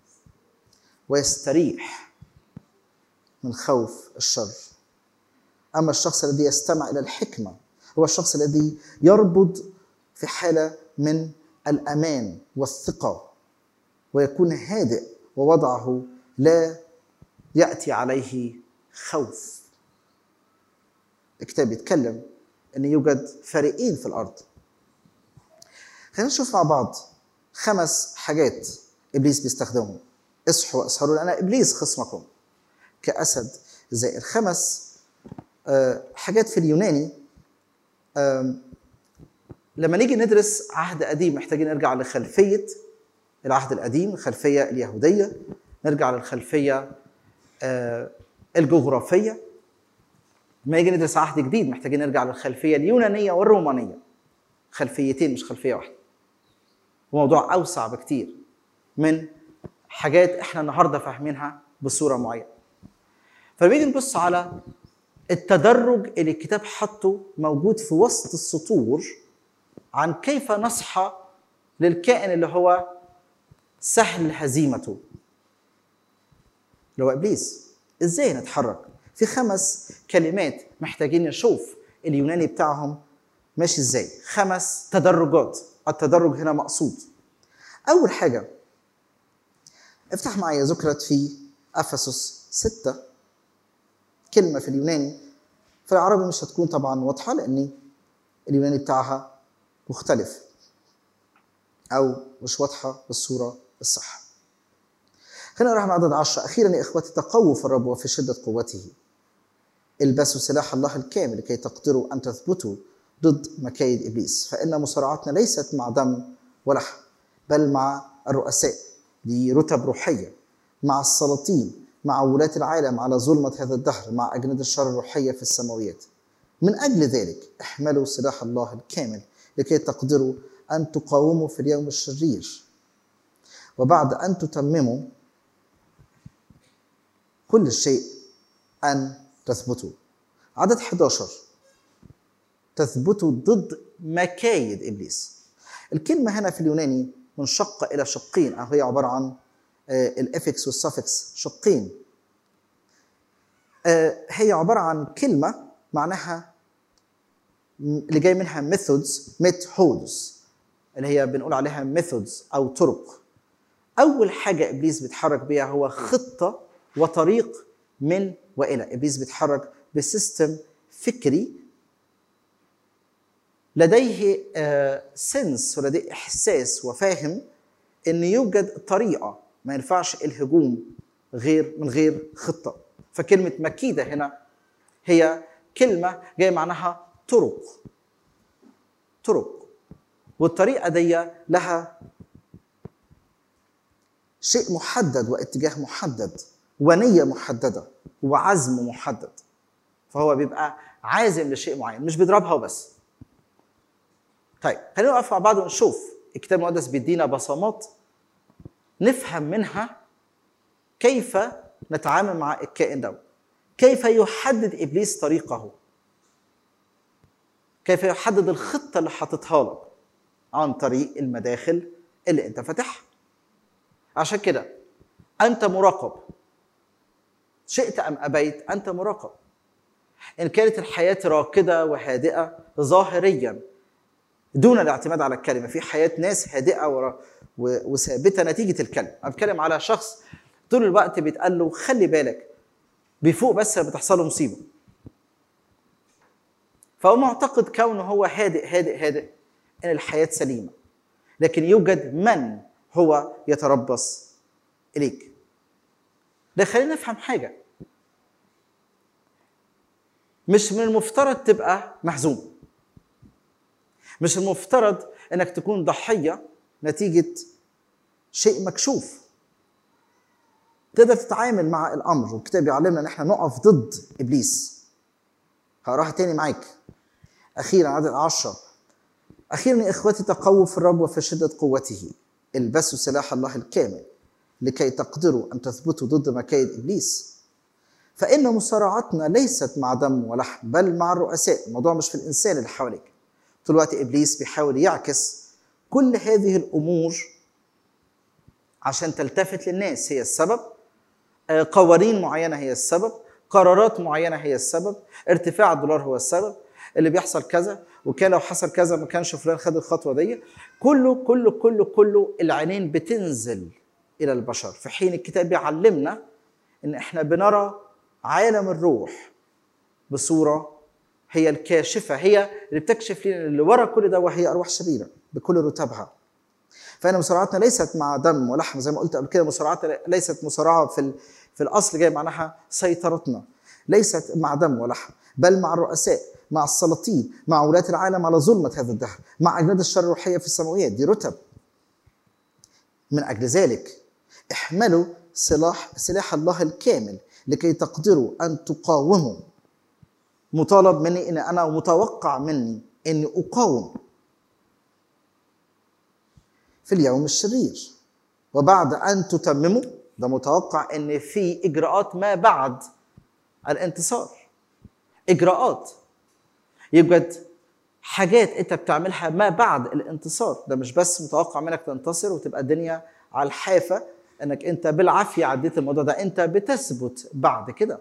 ويستريح من خوف الشر أما الشخص الذي يستمع إلى الحكمة هو الشخص الذي يربط في حالة من الأمان والثقة ويكون هادئ ووضعه لا يأتي عليه خوف الكتاب يتكلم أن يوجد فريقين في الأرض خلينا نشوف مع بعض خمس حاجات إبليس بيستخدمهم اصحوا واسهروا لأن إبليس خصمكم كأسد زائر خمس آه، حاجات في اليوناني آم، لما نيجي ندرس عهد قديم محتاجين نرجع لخلفية العهد القديم الخلفية اليهودية نرجع للخلفية آه، الجغرافية لما نيجي ندرس عهد جديد محتاجين نرجع للخلفية اليونانية والرومانية خلفيتين مش خلفية واحدة وموضوع أوسع بكتير من حاجات احنا النهارده فاهمينها بصورة معينة فبيجي نبص على التدرج اللي الكتاب حطه موجود في وسط السطور عن كيف نصحى للكائن اللي هو سهل هزيمته اللي هو ابليس ازاي نتحرك في خمس كلمات محتاجين نشوف اليوناني بتاعهم ماشي ازاي خمس تدرجات التدرج هنا مقصود اول حاجه افتح معايا ذكرت في افسس ستة كلمة في اليوناني في العربي مش هتكون طبعا واضحة لأن اليوناني بتاعها مختلف أو مش واضحة بالصورة الصح خلينا نروح من عدد عشرة أخيرا يا إخوتي تقووا في الرب وفي شدة قوته البسوا سلاح الله الكامل لكي تقدروا ان تثبتوا ضد مكايد ابليس فان مصارعتنا ليست مع دم ولحم بل مع الرؤساء دي رتب روحيه مع السلاطين مع ولاة العالم على ظلمة هذا الدهر مع أجناد الشر الروحية في السماويات من أجل ذلك احملوا سلاح الله الكامل لكي تقدروا أن تقاوموا في اليوم الشرير وبعد أن تتمموا كل شيء أن تثبتوا عدد 11 تثبتوا ضد مكايد إبليس الكلمة هنا في اليوناني منشقة إلى شقين أو هي عبارة عن آه، الافكس والسفكس شقين آه، هي عبارة عن كلمة معناها م- اللي جاي منها ميثودز ميثودز اللي هي بنقول عليها ميثودز أو طرق أول حاجة إبليس بيتحرك بيها هو خطة وطريق من وإلى إبليس بيتحرك بسيستم فكري لديه سنس ولديه إحساس وفاهم ان يوجد طريقه ما ينفعش الهجوم غير من غير خطه فكلمه مكيده هنا هي كلمه جايه معناها طرق طرق والطريقه دي لها شيء محدد واتجاه محدد ونيه محدده وعزم محدد فهو بيبقى عازم لشيء معين مش بيضربها وبس طيب خلينا نقف مع بعض ونشوف الكتاب المقدس بيدينا بصمات نفهم منها كيف نتعامل مع الكائن ده كيف يحدد ابليس طريقه كيف يحدد الخطه اللي حاططها لك عن طريق المداخل اللي انت فاتحها عشان كده انت مراقب شئت ام ابيت انت مراقب ان كانت الحياه راكده وهادئه ظاهريا دون الاعتماد على الكلمه في حياه ناس هادئه ورا- و- وثابته نتيجه الكلمه انا بتكلم على شخص طول الوقت بيتقال له خلي بالك بيفوق بس لما بتحصل له مصيبه فهو معتقد كونه هو هادئ هادئ هادئ ان الحياه سليمه لكن يوجد من هو يتربص اليك ده خلينا نفهم حاجه مش من المفترض تبقى محزون مش المفترض انك تكون ضحيه نتيجه شيء مكشوف تقدر تتعامل مع الامر والكتاب بيعلمنا ان احنا نقف ضد ابليس هقراها تاني معاك اخيرا عدد عشرة اخيرا يا اخوتي تقووا في الرب وفي شده قوته البسوا سلاح الله الكامل لكي تقدروا ان تثبتوا ضد مكايد ابليس فان مصارعتنا ليست مع دم ولحم بل مع الرؤساء الموضوع مش في الانسان اللي حواليك طول الوقت ابليس بيحاول يعكس كل هذه الامور عشان تلتفت للناس هي السبب آه، قوانين معينه هي السبب قرارات معينه هي السبب ارتفاع الدولار هو السبب اللي بيحصل كذا وكان لو حصل كذا ما كانش فلان خد الخطوه دي كله كله كله كله العينين بتنزل الى البشر في حين الكتاب بيعلمنا ان احنا بنرى عالم الروح بصوره هي الكاشفه هي اللي بتكشف لنا اللي ورا كل ده وهي ارواح شريره بكل رتبها فان مصارعتنا ليست مع دم ولحم زي ما قلت قبل كده مصارعتنا ليست مصارعه في ال- في الاصل جاي معناها سيطرتنا ليست مع دم ولحم بل مع الرؤساء مع السلاطين مع ولاة العالم على ظلمة هذا الدهر مع أجناد الشر الروحية في السماويات دي رتب من أجل ذلك احملوا سلاح سلاح الله الكامل لكي تقدروا أن تقاوموا مطالب مني ان انا متوقع مني اني اقاوم في اليوم الشرير وبعد ان تتمموا ده متوقع ان في اجراءات ما بعد الانتصار اجراءات يوجد حاجات انت بتعملها ما بعد الانتصار ده مش بس متوقع منك تنتصر وتبقى الدنيا على الحافه انك انت بالعافيه عديت الموضوع ده انت بتثبت بعد كده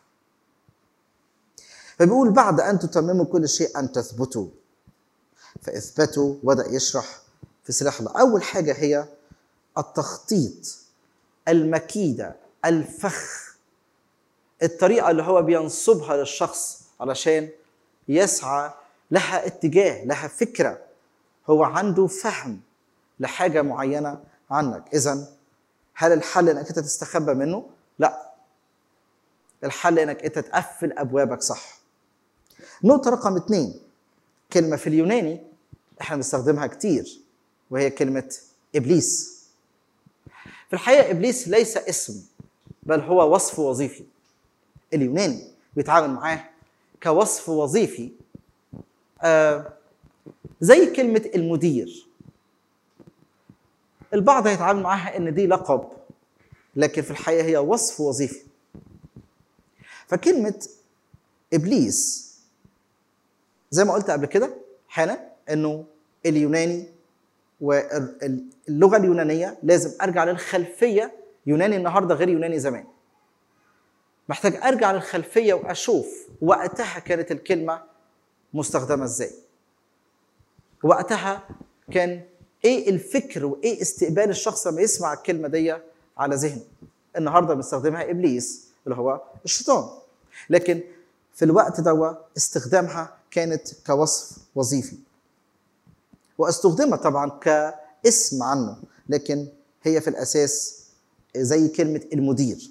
فبيقول بعد ان تتمموا كل شيء ان تثبتوا فاثبتوا وبدا يشرح في سلاح الله اول حاجه هي التخطيط المكيده الفخ الطريقه اللي هو بينصبها للشخص علشان يسعى لها اتجاه لها فكره هو عنده فهم لحاجه معينه عنك اذا هل الحل انك انت تستخبى منه لا الحل انك انت تقفل ابوابك صح نقطه رقم اثنين كلمه في اليوناني احنا بنستخدمها كتير وهي كلمه ابليس في الحقيقه ابليس ليس اسم بل هو وصف وظيفي اليوناني بيتعامل معاه كوصف وظيفي آه زي كلمه المدير البعض هيتعامل معاها ان دي لقب لكن في الحقيقه هي وصف وظيفي فكلمه ابليس زي ما قلت قبل كده حالا انه اليوناني واللغه اليونانيه لازم ارجع للخلفيه يوناني النهارده غير يوناني زمان محتاج ارجع للخلفيه واشوف وقتها كانت الكلمه مستخدمه ازاي وقتها كان ايه الفكر وايه استقبال الشخص لما يسمع الكلمه دي على ذهنه النهارده بنستخدمها ابليس اللي هو الشيطان لكن في الوقت ده استخدامها كانت كوصف وظيفي واستخدمت طبعا كاسم عنه لكن هي في الاساس زي كلمه المدير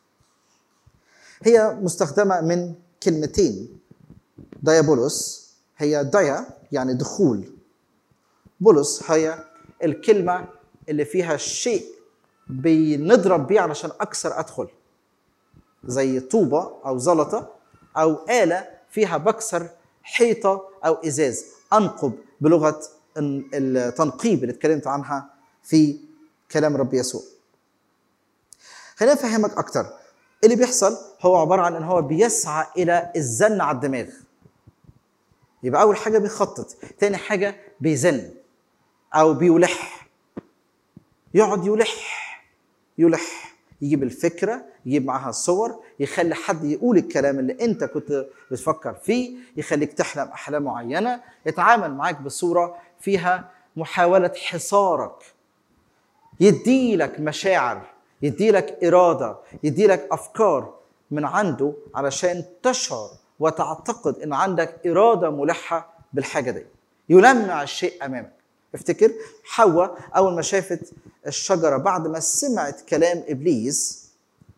هي مستخدمه من كلمتين ديابولوس هي ديا يعني دخول بولس هي الكلمه اللي فيها شيء بنضرب بيه علشان اكثر ادخل زي طوبه او زلطه او اله فيها بكسر حيطه او ازاز انقب بلغه التنقيب اللي اتكلمت عنها في كلام رب يسوع خليني افهمك اكتر اللي بيحصل هو عباره عن ان هو بيسعى الى الزن على الدماغ يبقى اول حاجه بيخطط تاني حاجه بيزن او بيلح يقعد يلح يلح يجيب الفكره يجيب معاها الصور يخلي حد يقول الكلام اللي انت كنت بتفكر فيه يخليك تحلم احلام معينه يتعامل معاك بصوره فيها محاوله حصارك يديلك مشاعر يديلك اراده يديلك افكار من عنده علشان تشعر وتعتقد ان عندك اراده ملحه بالحاجه دي يلمع الشيء امامك افتكر حواء اول ما شافت الشجره بعد ما سمعت كلام ابليس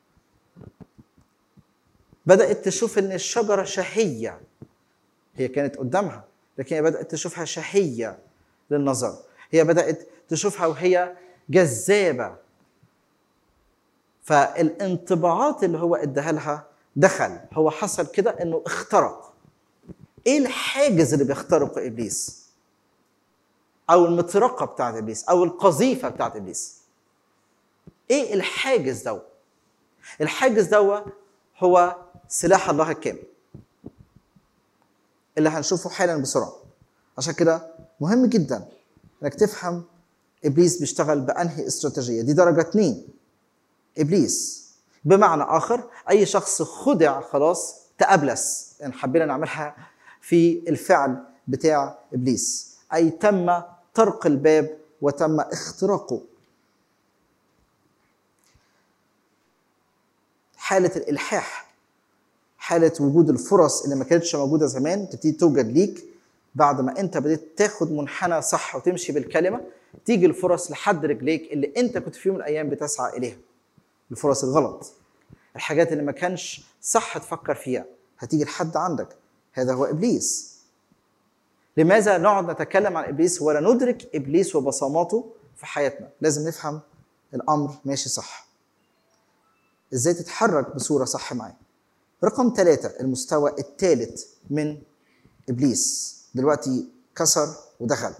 بدات تشوف ان الشجره شهيه هي كانت قدامها لكن هي بدات تشوفها شهيه للنظر هي بدات تشوفها وهي جذابه فالانطباعات اللي هو اداها لها دخل هو حصل كده انه اخترق ايه الحاجز اللي بيخترقه ابليس او المطرقه بتاعت ابليس او القذيفه بتاعت ابليس ايه الحاجز ده الحاجز ده هو سلاح الله الكامل اللي هنشوفه حالا بسرعه عشان كده مهم جدا انك تفهم ابليس بيشتغل بانهي استراتيجيه دي درجه اتنين ابليس بمعنى اخر اي شخص خدع خلاص تأبلس ان حبينا نعملها في الفعل بتاع ابليس اي تم طرق الباب وتم اختراقه حاله الالحاح حاله وجود الفرص اللي ما كانتش موجوده زمان تبتدي توجد ليك بعد ما انت بديت تاخد منحنى صح وتمشي بالكلمه تيجي الفرص لحد رجليك اللي انت كنت في يوم من الايام بتسعى اليها الفرص الغلط الحاجات اللي ما كانش صح تفكر فيها هتيجي لحد عندك هذا هو ابليس لماذا نقعد نتكلم عن ابليس ولا ندرك ابليس وبصماته في حياتنا لازم نفهم الامر ماشي صح ازاي تتحرك بصوره صح معاه رقم ثلاثة المستوى الثالث من ابليس دلوقتي كسر ودخل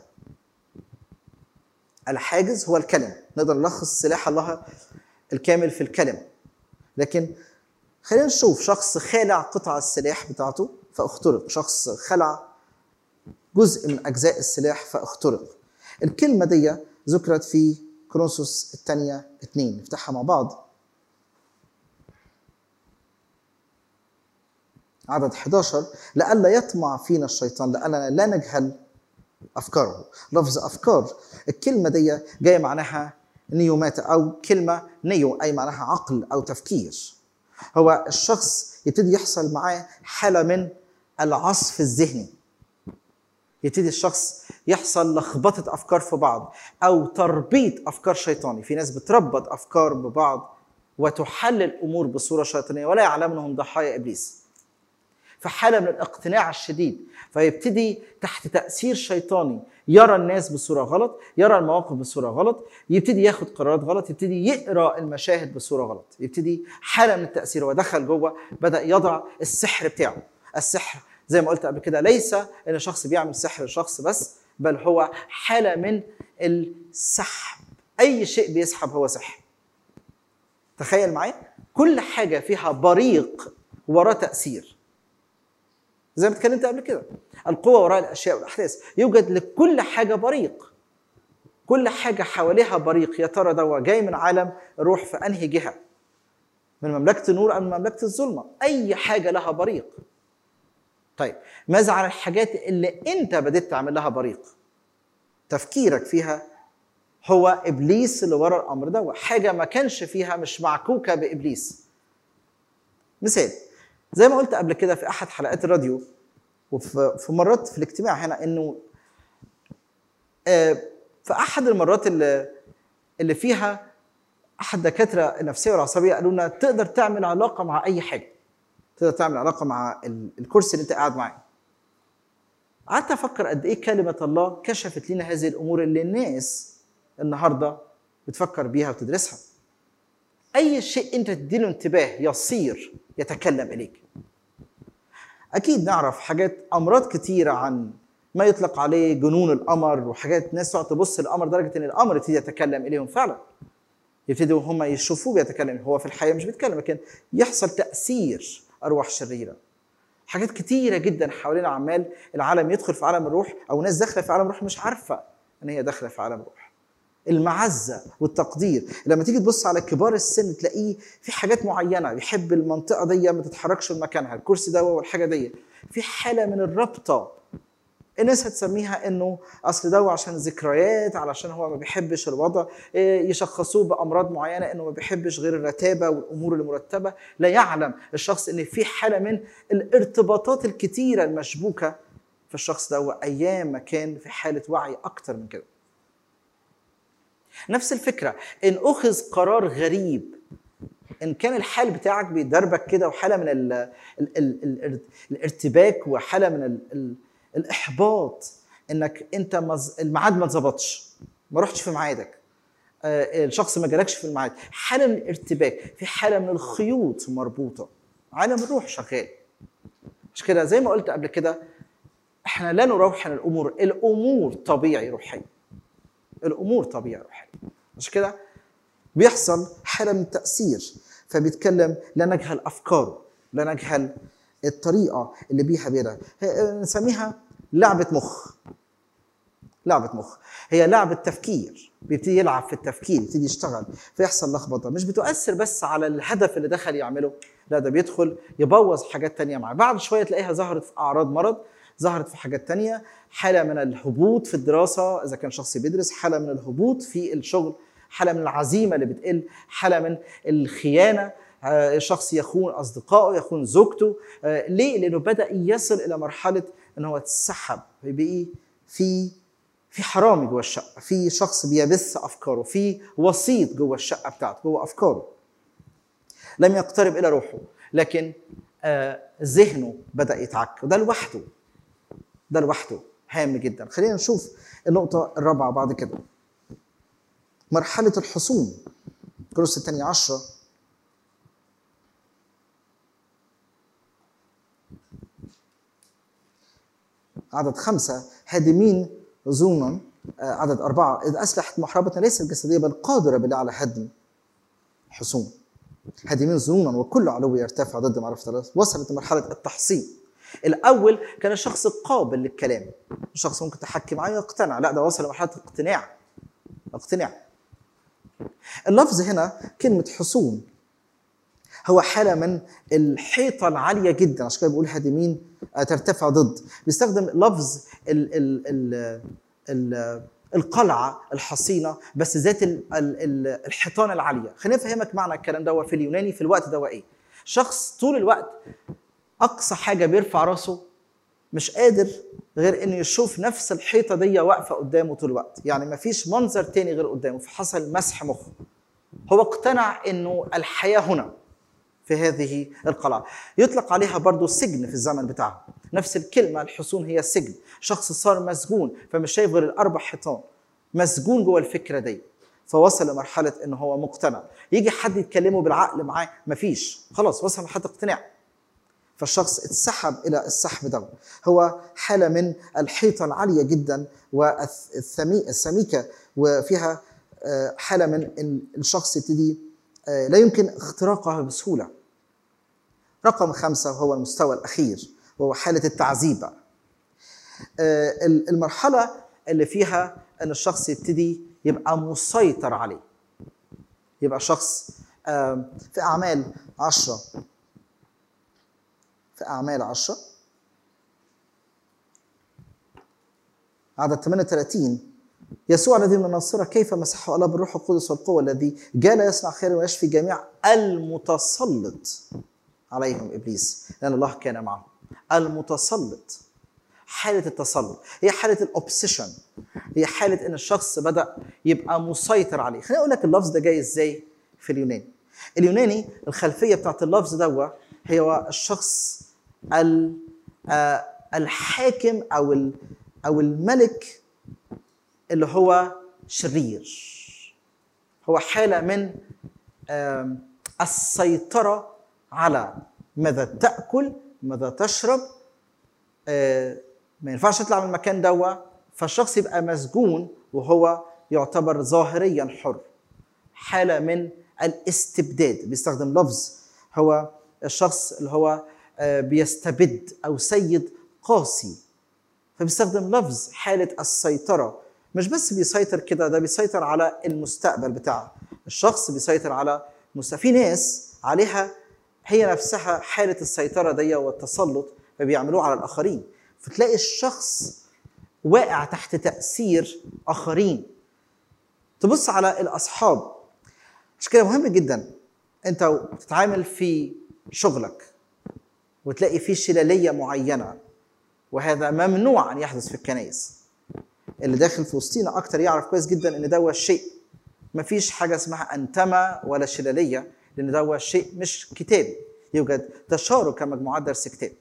الحاجز هو الكلمة نقدر نلخص سلاح الله الكامل في الكلمة لكن خلينا نشوف شخص خالع قطع السلاح بتاعته فاخترق شخص خلع جزء من اجزاء السلاح فاخترق الكلمه دي ذكرت في كرونسوس الثانيه اثنين نفتحها مع بعض عدد 11 لئلا يطمع فينا الشيطان لأننا لا نجهل أفكاره لفظ أفكار الكلمة دي جاية معناها نيوماتا أو كلمة نيو أي معناها عقل أو تفكير هو الشخص يبتدي يحصل معاه حالة من العصف الذهني يبتدي الشخص يحصل لخبطة أفكار في بعض أو تربيط أفكار شيطاني في ناس بتربط أفكار ببعض وتحل الامور بصوره شيطانيه ولا يعلم انهم ضحايا ابليس في حاله من الاقتناع الشديد فيبتدي تحت تاثير شيطاني يرى الناس بصوره غلط يرى المواقف بصوره غلط يبتدي ياخد قرارات غلط يبتدي يقرا المشاهد بصوره غلط يبتدي حاله من التاثير هو دخل جوه بدا يضع السحر بتاعه السحر زي ما قلت قبل كده ليس ان شخص بيعمل سحر لشخص بس بل هو حاله من السحب اي شيء بيسحب هو سحر تخيل معايا كل حاجه فيها بريق وراه تاثير زي ما اتكلمت قبل كده القوه وراء الاشياء والاحداث يوجد لكل حاجه بريق كل حاجه حواليها بريق يا ترى ده جاي من عالم الروح في انهي جهه من مملكه النور ام من مملكه الظلمه اي حاجه لها بريق طيب ماذا عن الحاجات اللي انت بديت تعمل لها بريق تفكيرك فيها هو ابليس اللي ورا الامر ده حاجه ما كانش فيها مش معكوكه بابليس مثال زي ما قلت قبل كده في احد حلقات الراديو وفي في مرات في الاجتماع هنا انه آه، في احد المرات اللي اللي فيها احد دكاتره النفسيه والعصبيه قالوا لنا تقدر تعمل علاقه مع اي حاجه تقدر تعمل علاقه مع ال- الكرسي اللي انت قاعد معاه قعدت افكر قد ايه كلمه الله كشفت لنا هذه الامور اللي الناس النهارده بتفكر بيها وتدرسها اي شيء انت تديله انتباه يصير يتكلم اليك اكيد نعرف حاجات امراض كتيره عن ما يطلق عليه جنون القمر وحاجات ناس تقعد تبص للقمر لدرجه ان القمر يبتدي يتكلم اليهم فعلا يبتدوا هم يشوفوه بيتكلم هو في الحقيقه مش بيتكلم لكن يحصل تاثير ارواح شريره حاجات كتيره جدا حوالينا عمال العالم يدخل في عالم الروح او ناس داخله في عالم الروح مش عارفه ان هي داخله في عالم الروح المعزه والتقدير لما تيجي تبص على كبار السن تلاقيه في حاجات معينه بيحب المنطقه دي ما تتحركش من مكانها الكرسي ده والحاجه دي في حاله من الرابطه الناس هتسميها انه اصل ده عشان ذكريات علشان هو ما بيحبش الوضع إيه، يشخصوه بامراض معينه انه ما بيحبش غير الرتابه والامور المرتبه لا يعلم الشخص ان في حاله من الارتباطات الكتيره المشبوكه في الشخص ده ايام ما كان في حاله وعي اكتر من كده نفس الفكره ان اخذ قرار غريب ان كان الحال بتاعك بيدربك كده وحاله من ال ال ال ال الارتباك وحاله من ال ال الاحباط انك انت مز... الميعاد ما اتظبطش ما رحتش في ميعادك آه، الشخص ما جالكش في الميعاد حاله من الارتباك في حاله من الخيوط مربوطه عالم الروح شغال مش كده زي ما قلت قبل كده احنا لا نروحن الامور الامور طبيعي روحيه الامور طبيعي روحيه مش كده بيحصل حاله من التاثير فبيتكلم لا نجهل افكاره لا نجهل الطريقه اللي بيها بيها هي- نسميها لعبه مخ لعبه مخ هي لعبه تفكير بيبتدي يلعب في التفكير يبتدي يشتغل فيحصل لخبطه مش بتؤثر بس على الهدف اللي دخل يعمله لا ده بيدخل يبوظ حاجات تانية معاه بعد شويه تلاقيها ظهرت في اعراض مرض ظهرت في حاجات تانية حالة من الهبوط في الدراسة إذا كان شخص بيدرس حالة من الهبوط في الشغل حالة من العزيمة اللي بتقل حالة من الخيانة آه، شخص يخون أصدقائه يخون زوجته آه، ليه؟ لأنه بدأ يصل إلى مرحلة إن هو اتسحب بقي في في حرامي جوه الشقة في شخص بيبث أفكاره في وسيط جوه الشقة بتاعته جوه أفكاره لم يقترب إلى روحه لكن آه، ذهنه بدأ يتعك وده لوحده ده لوحده هام جدا خلينا نشوف النقطة الرابعة بعد كده مرحلة الحصون كروس الثانية عشرة عدد خمسة هادمين ظلما آه، عدد أربعة إذ أسلحة محاربتنا ليست جسدية بل قادرة بالله على هدم حصون هادمين ظنونا وكل علو يرتفع ضد معرفة الله وصلت لمرحلة التحصين الأول كان الشخص قابل للكلام الشخص ممكن تحكي معاه يقتنع لا ده وصل لمرحلة اقتناع اقتناع اللفظ هنا كلمة حصون هو حالة من الحيطة العالية جدا عشان كده بيقول هادمين آه، ترتفع ضد بيستخدم لفظ ال ال ال ال القلعة الحصينة بس ذات ال ال ال الحيطان العالية خليني أفهمك معنى الكلام ده في اليوناني في الوقت ده إيه شخص طول الوقت أقصى حاجة بيرفع راسه مش قادر غير انه يشوف نفس الحيطه دي واقفه قدامه طول الوقت يعني مفيش منظر تاني غير قدامه فحصل مسح مخ هو اقتنع انه الحياه هنا في هذه القلعه يطلق عليها برضو سجن في الزمن بتاعها نفس الكلمه الحصون هي سجن شخص صار مسجون فمش شايف غير الاربع حيطان مسجون جوه الفكره دي فوصل لمرحله ان هو مقتنع يجي حد يتكلمه بالعقل معاه مفيش خلاص وصل لمرحله اقتناع فالشخص اتسحب الى السحب ده هو حاله من الحيطه العاليه جدا والسميكه وفيها آه، حاله من ان الشخص يبتدي آه، لا يمكن اختراقها بسهوله رقم خمسه وهو المستوى الاخير وهو حاله التعذيب بقى. آه، المرحله اللي فيها ان الشخص يبتدي يبقى مسيطر عليه يبقى شخص آه، في اعمال عشرة في اعمال عشرة عدد 38 يسوع الذي من الناصرة كيف مسحه الله بالروح القدس والقوة الذي جال يصنع خيرا ويشفي جميع المتسلط عليهم ابليس لان الله كان معهم المتسلط حاله التسلط هي حاله الاوبسيشن هي حاله ان الشخص بدا يبقى مسيطر عليه خليني اقول لك اللفظ ده جاي ازاي في اليوناني اليوناني الخلفيه بتاعت اللفظ ده هي الشخص ال- آه، الحاكم او ال- او الملك اللي هو شرير هو حاله من آم، السيطره على ماذا تاكل ماذا تشرب آه، ما ينفعش تطلع من المكان دوا فالشخص يبقى مسجون وهو يعتبر ظاهريا حر حاله من الاستبداد بيستخدم لفظ هو الشخص اللي هو آه، بيستبد او سيد قاسي فبيستخدم لفظ حاله السيطره مش بس بيسيطر كده ده بيسيطر على المستقبل بتاعه الشخص بيسيطر على مست... في ناس عليها هي نفسها حاله السيطره دي والتسلط فبيعملوه على الاخرين فتلاقي الشخص واقع تحت تاثير اخرين تبص على الاصحاب عشان كده مهم جدا انت بتتعامل في شغلك وتلاقي في شلاليه معينه وهذا ممنوع ان يحدث في الكنائس اللي داخل في وسطينا اكتر يعرف كويس جدا ان ده شيء مفيش حاجه اسمها انتمه ولا شلاليه لان ده شيء مش كتابي يوجد تشارك كمجموعات درس كتاب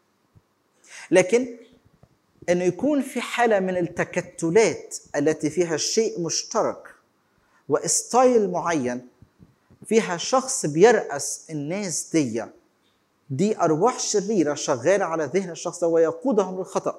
لكن انه يكون في حاله من التكتلات التي فيها شيء مشترك وستايل معين فيها شخص بيرأس الناس دي دي ارواح شريره شغاله على ذهن الشخص ده ويقودهم للخطأ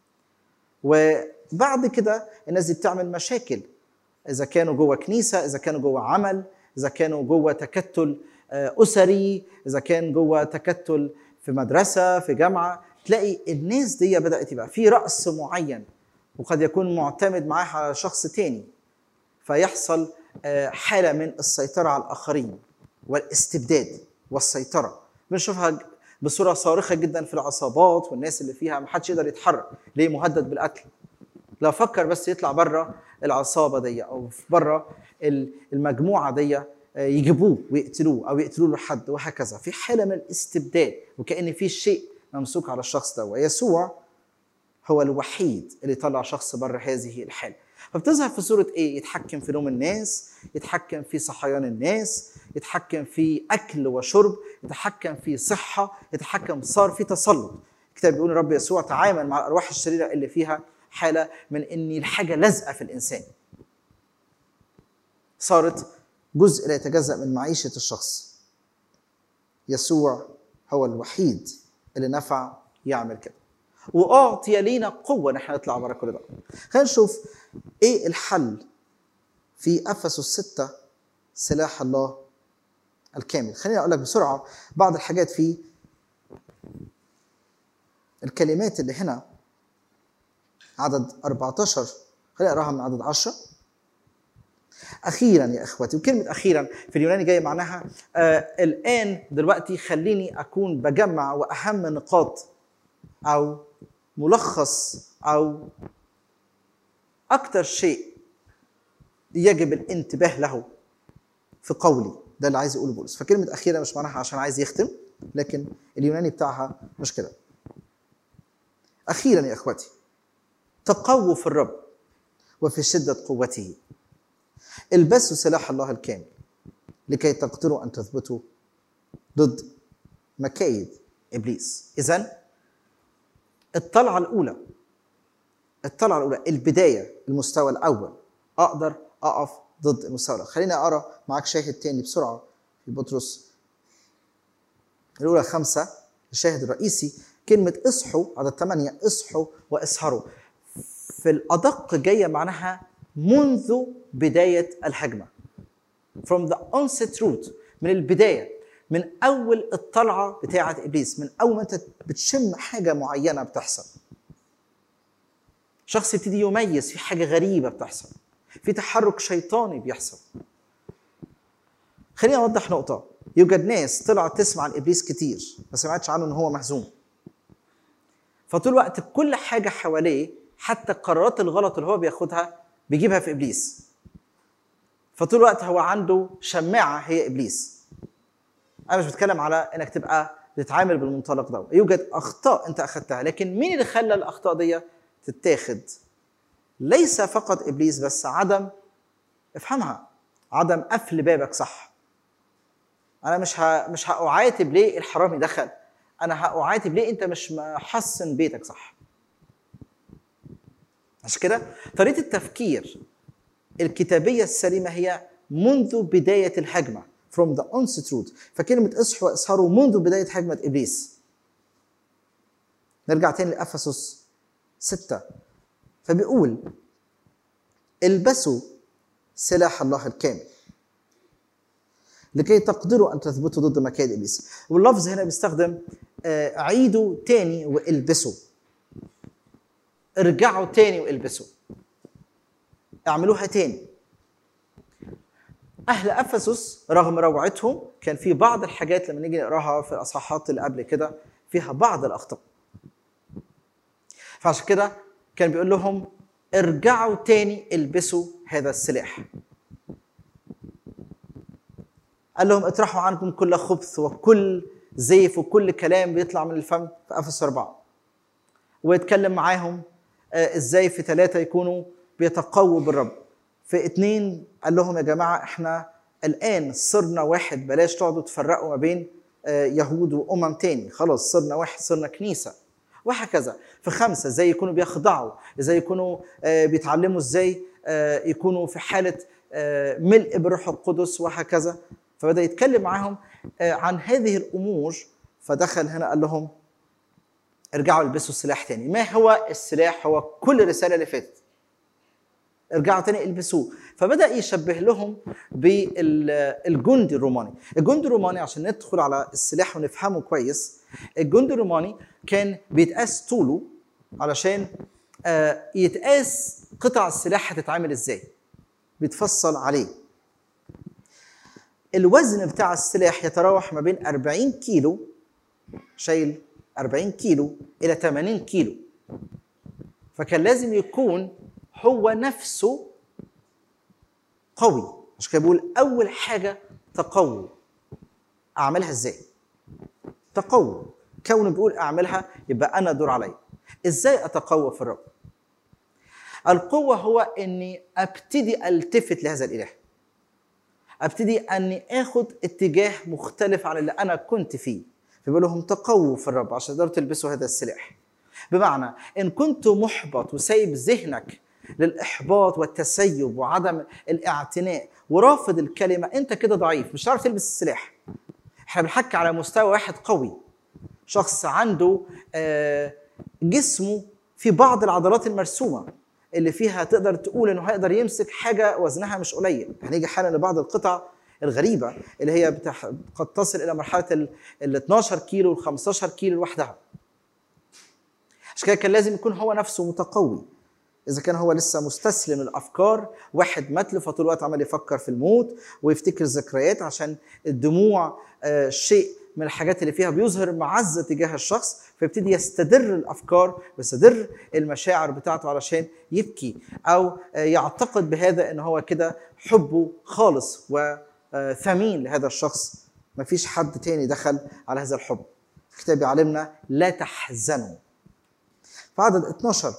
وبعد كده الناس دي بتعمل مشاكل اذا كانوا جوه كنيسه اذا كانوا جوه عمل اذا كانوا جوه تكتل آه، اسري اذا كان جوه تكتل في مدرسه في جامعه تلاقي الناس دي بدات يبقى في راس معين وقد يكون معتمد معاها على شخص تاني فيحصل آه، حاله من السيطره على الاخرين والاستبداد والسيطره بنشوفها بصوره صارخه جدا في العصابات والناس اللي فيها ما حدش يقدر يتحرك ليه مهدد بالقتل لو فكر بس يطلع بره العصابه دي او بره المجموعه دي آه، يجيبوه ويقتلوه او يقتلوا له حد وهكذا في حاله من الاستبداد وكان في شيء ممسوك على الشخص ده ويسوع هو الوحيد اللي طلع شخص بره هذه الحاله فبتظهر في صوره ايه يتحكم في نوم الناس يتحكم في صحيان الناس يتحكم في اكل وشرب يتحكم في صحه يتحكم صار في تسلط الكتاب بيقول الرب يسوع تعامل مع الارواح الشريره اللي فيها حاله من ان الحاجه لازقه في الانسان صارت جزء لا يتجزا من معيشه الشخص يسوع هو الوحيد اللي نفع يعمل كده واعطي لينا قوه ان احنا نطلع بره كل ده خلينا نشوف ايه الحل في افسس 6 سلاح الله الكامل خليني اقول لك بسرعه بعض الحاجات في الكلمات اللي هنا عدد 14 خليني اقراها من عدد 10 اخيرا يا اخوتي وكلمه اخيرا في اليوناني جايه معناها آه الان دلوقتي خليني اكون بجمع واهم نقاط او ملخص او اكثر شيء يجب الانتباه له في قولي ده اللي عايز يقوله بولس فكلمه اخيرا مش معناها عشان عايز يختم لكن اليوناني بتاعها مش كده اخيرا يا اخوتي تقووا في الرب وفي شده قوته البسوا سلاح الله الكامل لكي تقدروا ان تثبتوا ضد مكايد ابليس اذا الطلعه الاولى الطلعه الاولى البدايه المستوى الاول اقدر اقف ضد المستوى الأول. خليني اقرا معاك شاهد تاني بسرعه في بطرس الاولى خمسه الشاهد الرئيسي كلمه اصحوا عدد ثمانيه اصحوا واسهروا في الادق جايه معناها منذ بدايه الهجمه from the onset root من البدايه من اول الطلعه بتاعه ابليس من اول ما انت بتشم حاجه معينه بتحصل شخص يبتدي يميز في حاجه غريبه بتحصل في تحرك شيطاني بيحصل خليني اوضح نقطه يوجد ناس طلعت تسمع عن ابليس كتير ما سمعتش عنه ان هو مهزوم فطول الوقت كل حاجه حواليه حتى القرارات الغلط اللي هو بياخدها بيجيبها في ابليس فطول الوقت هو عنده شماعه هي ابليس انا مش بتكلم على انك تبقى بتتعامل بالمنطلق ده يوجد اخطاء انت اخذتها لكن مين اللي خلى الاخطاء دي تتاخد ليس فقط ابليس بس عدم افهمها عدم قفل بابك صح انا مش ه... مش هأعاتب ليه الحرامي دخل انا هأعاتب ليه انت مش محصن بيتك صح عشان كده طريقه التفكير الكتابيه السليمه هي منذ بدايه الهجمه from the onset root فكلمه اصحوا واسهروا منذ بدايه هجمه ابليس نرجع تاني لافسس ستة فبيقول البسوا سلاح الله الكامل لكي تقدروا ان تثبتوا ضد مكائد ابليس واللفظ هنا بيستخدم آه، عيدوا تاني والبسوا ارجعوا تاني والبسوا اعملوها تاني اهل افسس رغم روعتهم كان في بعض الحاجات لما نيجي نقراها في الاصحاحات اللي قبل كده فيها بعض الاخطاء فعشان كده كان بيقول لهم ارجعوا تاني البسوا هذا السلاح قال لهم اطرحوا عنكم كل خبث وكل زيف وكل كلام بيطلع من الفم في افسس اربعه ويتكلم معاهم آه، ازاي في ثلاثه يكونوا بيتقووا بالرب في اتنين قال لهم يا جماعه احنا الان صرنا واحد بلاش تقعدوا تفرقوا ما بين آه، يهود وامم تاني خلاص صرنا واحد صرنا كنيسه وهكذا في خمسه ازاي يكونوا بيخضعوا ازاي يكونوا آه، بيتعلموا ازاي آه، يكونوا في حاله آه، ملء بالروح القدس وهكذا فبدا يتكلم معاهم آه، عن هذه الامور فدخل هنا قال لهم ارجعوا البسوا السلاح تاني ما هو السلاح هو كل الرساله اللي فاتت ارجعوا تاني البسوه فبدا يشبه لهم بالجندي الروماني الجندي الروماني عشان ندخل على السلاح ونفهمه كويس الجندي الروماني كان بيتقاس طوله علشان آه، يتقاس قطع السلاح هتتعامل ازاي بيتفصل عليه الوزن بتاع السلاح يتراوح ما بين 40 كيلو شايل 40 كيلو الى 80 كيلو فكان لازم يكون هو نفسه قوي مش كده بيقول اول حاجه تقوى اعملها ازاي تقوى كونه بيقول اعملها يبقى انا دور عليا ازاي اتقوى في الرب القوه هو اني ابتدي التفت لهذا الاله ابتدي اني اخد اتجاه مختلف عن اللي انا كنت فيه فبيقول لهم تقووا في الرب عشان تقدروا تلبسوا هذا السلاح بمعنى ان كنت محبط وسايب ذهنك للاحباط والتسيب وعدم الاعتناء ورافض الكلمه انت كده ضعيف مش هتعرف تلبس السلاح احنا بنحكي على مستوى واحد قوي شخص عنده آه، جسمه في بعض العضلات المرسومه اللي فيها تقدر تقول انه هيقدر يمسك حاجه وزنها مش قليل هنيجي حالا لبعض القطع الغريبه اللي هي بتح... قد تصل الى مرحله ال ال 12 كيلو ال 15 كيلو لوحدها عشان كده كان لازم يكون هو نفسه متقوي اذا كان هو لسه مستسلم للافكار واحد متل فطول الوقت عمال يفكر في الموت ويفتكر ذكريات عشان الدموع آه، شيء من الحاجات اللي فيها بيظهر معزه تجاه الشخص فيبتدي يستدر الافكار ويستدر المشاعر بتاعته علشان يبكي او آه، يعتقد بهذا ان هو كده حبه خالص وثمين لهذا الشخص مفيش حد تاني دخل على هذا الحب الكتاب يعلمنا لا تحزنوا في عدد 12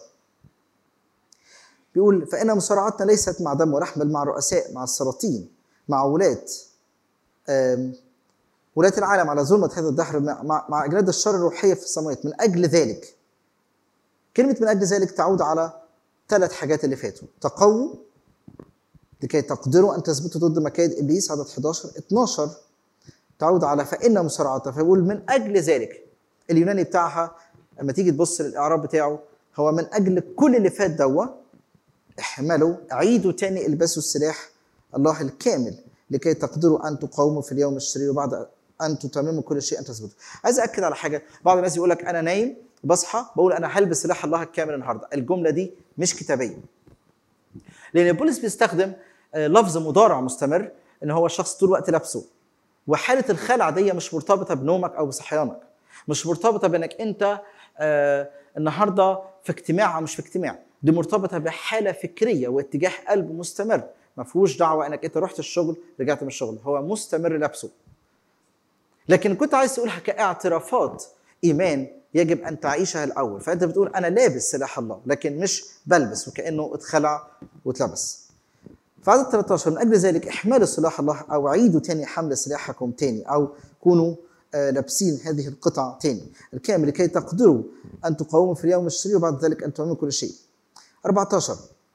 بيقول فإن مصارعتنا ليست مع دم ولحم بل مع رؤساء مع السلاطين مع ولاة آم، ولاية العالم على ظلمة هذا الدهر مع, مع- مع أجناد الشر الروحية في السماوات من أجل ذلك كلمة من أجل ذلك تعود على ثلاث حاجات اللي فاتوا تقووا لكي تقدروا أن تثبتوا ضد مكايد إبليس عدد 11 12 تعود على فإن مسارعته فيقول من أجل ذلك اليوناني بتاعها لما تيجي تبص للإعراب بتاعه هو من أجل كل اللي فات دوا احملوا عيدوا تاني البسوا السلاح الله الكامل لكي تقدروا ان تقاوموا في اليوم الشرير وبعد ان تتمموا كل شيء ان تثبتوا. عايز اكد على حاجه، بعض الناس يقول لك انا نايم بصحى بقول انا هلبس سلاح الله الكامل النهارده، الجمله دي مش كتابيه. لان بولس بيستخدم آه، لفظ مضارع مستمر ان هو الشخص طول الوقت لابسه. وحاله الخلع دي مش مرتبطه بنومك او بصحيانك. مش مرتبطه بانك انت آه النهارده في اجتماع او مش في اجتماع دي مرتبطه بحاله فكريه واتجاه قلب مستمر ما فيهوش دعوه انك انت رحت الشغل رجعت من الشغل هو مستمر لابسه لكن كنت عايز تقولها كاعترافات ايمان يجب ان تعيشها الاول فانت بتقول انا لابس سلاح الله لكن مش بلبس وكانه اتخلع واتلبس في عدد 13 من اجل ذلك احملوا سلاح الله او عيدوا تاني حمل سلاحكم تاني او كونوا آه، لابسين هذه القطع تاني الكامل لكي تقدروا ان تقاوموا في اليوم الشرير وبعد ذلك ان تعملوا كل شيء 14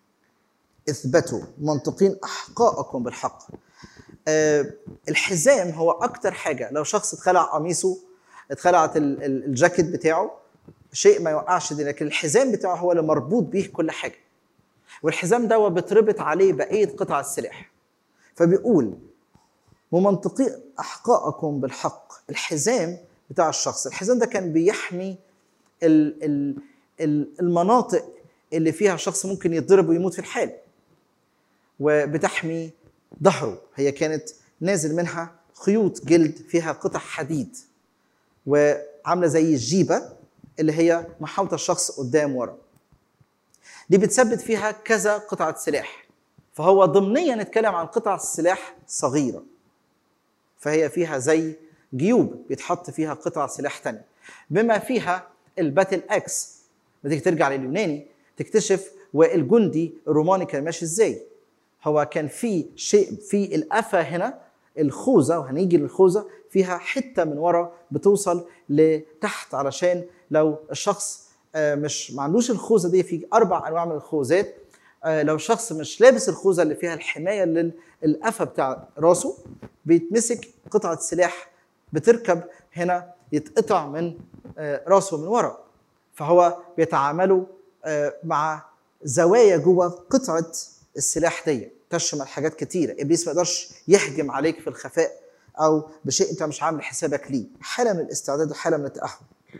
اثبتوا منطقين احقائكم بالحق آه، الحزام هو اكتر حاجه لو شخص اتخلع قميصه اتخلعت ال- ال- الجاكيت بتاعه شيء ما يوقعش دي لكن الحزام بتاعه هو اللي مربوط بيه كل حاجه والحزام ده بتربط عليه بقيه قطع السلاح فبيقول ومنطقي احقائكم بالحق الحزام بتاع الشخص الحزام ده كان بيحمي ال ال ال المناطق اللي فيها الشخص ممكن يتضرب ويموت في الحال وبتحمي ظهره هي كانت نازل منها خيوط جلد فيها قطع حديد وعامله زي الجيبه اللي هي محاوطه الشخص قدام ورا دي بتثبت فيها كذا قطعه سلاح فهو ضمنيا نتكلم عن قطع سلاح صغيره فهي فيها زي جيوب بيتحط فيها قطع سلاح تانية بما فيها الباتل اكس بتيجي ترجع لليوناني تكتشف والجندي الروماني كان ماشي ازاي هو كان في شيء في القفا هنا الخوذه وهنيجي للخوذه فيها حته من ورا بتوصل لتحت علشان لو الشخص آه، مش ما عندوش الخوذه دي في اربع انواع من الخوذات آه، لو شخص مش لابس الخوذه اللي فيها الحمايه للقفا بتاع راسه بيتمسك قطعه سلاح بتركب هنا يتقطع من آه، راسه من ورا فهو بيتعاملوا آه، مع زوايا جوه قطعه السلاح دي تشمل حاجات كتيره ابليس ما يقدرش يهجم عليك في الخفاء او بشيء انت مش عامل حسابك ليه حاله من الاستعداد وحاله من التاهب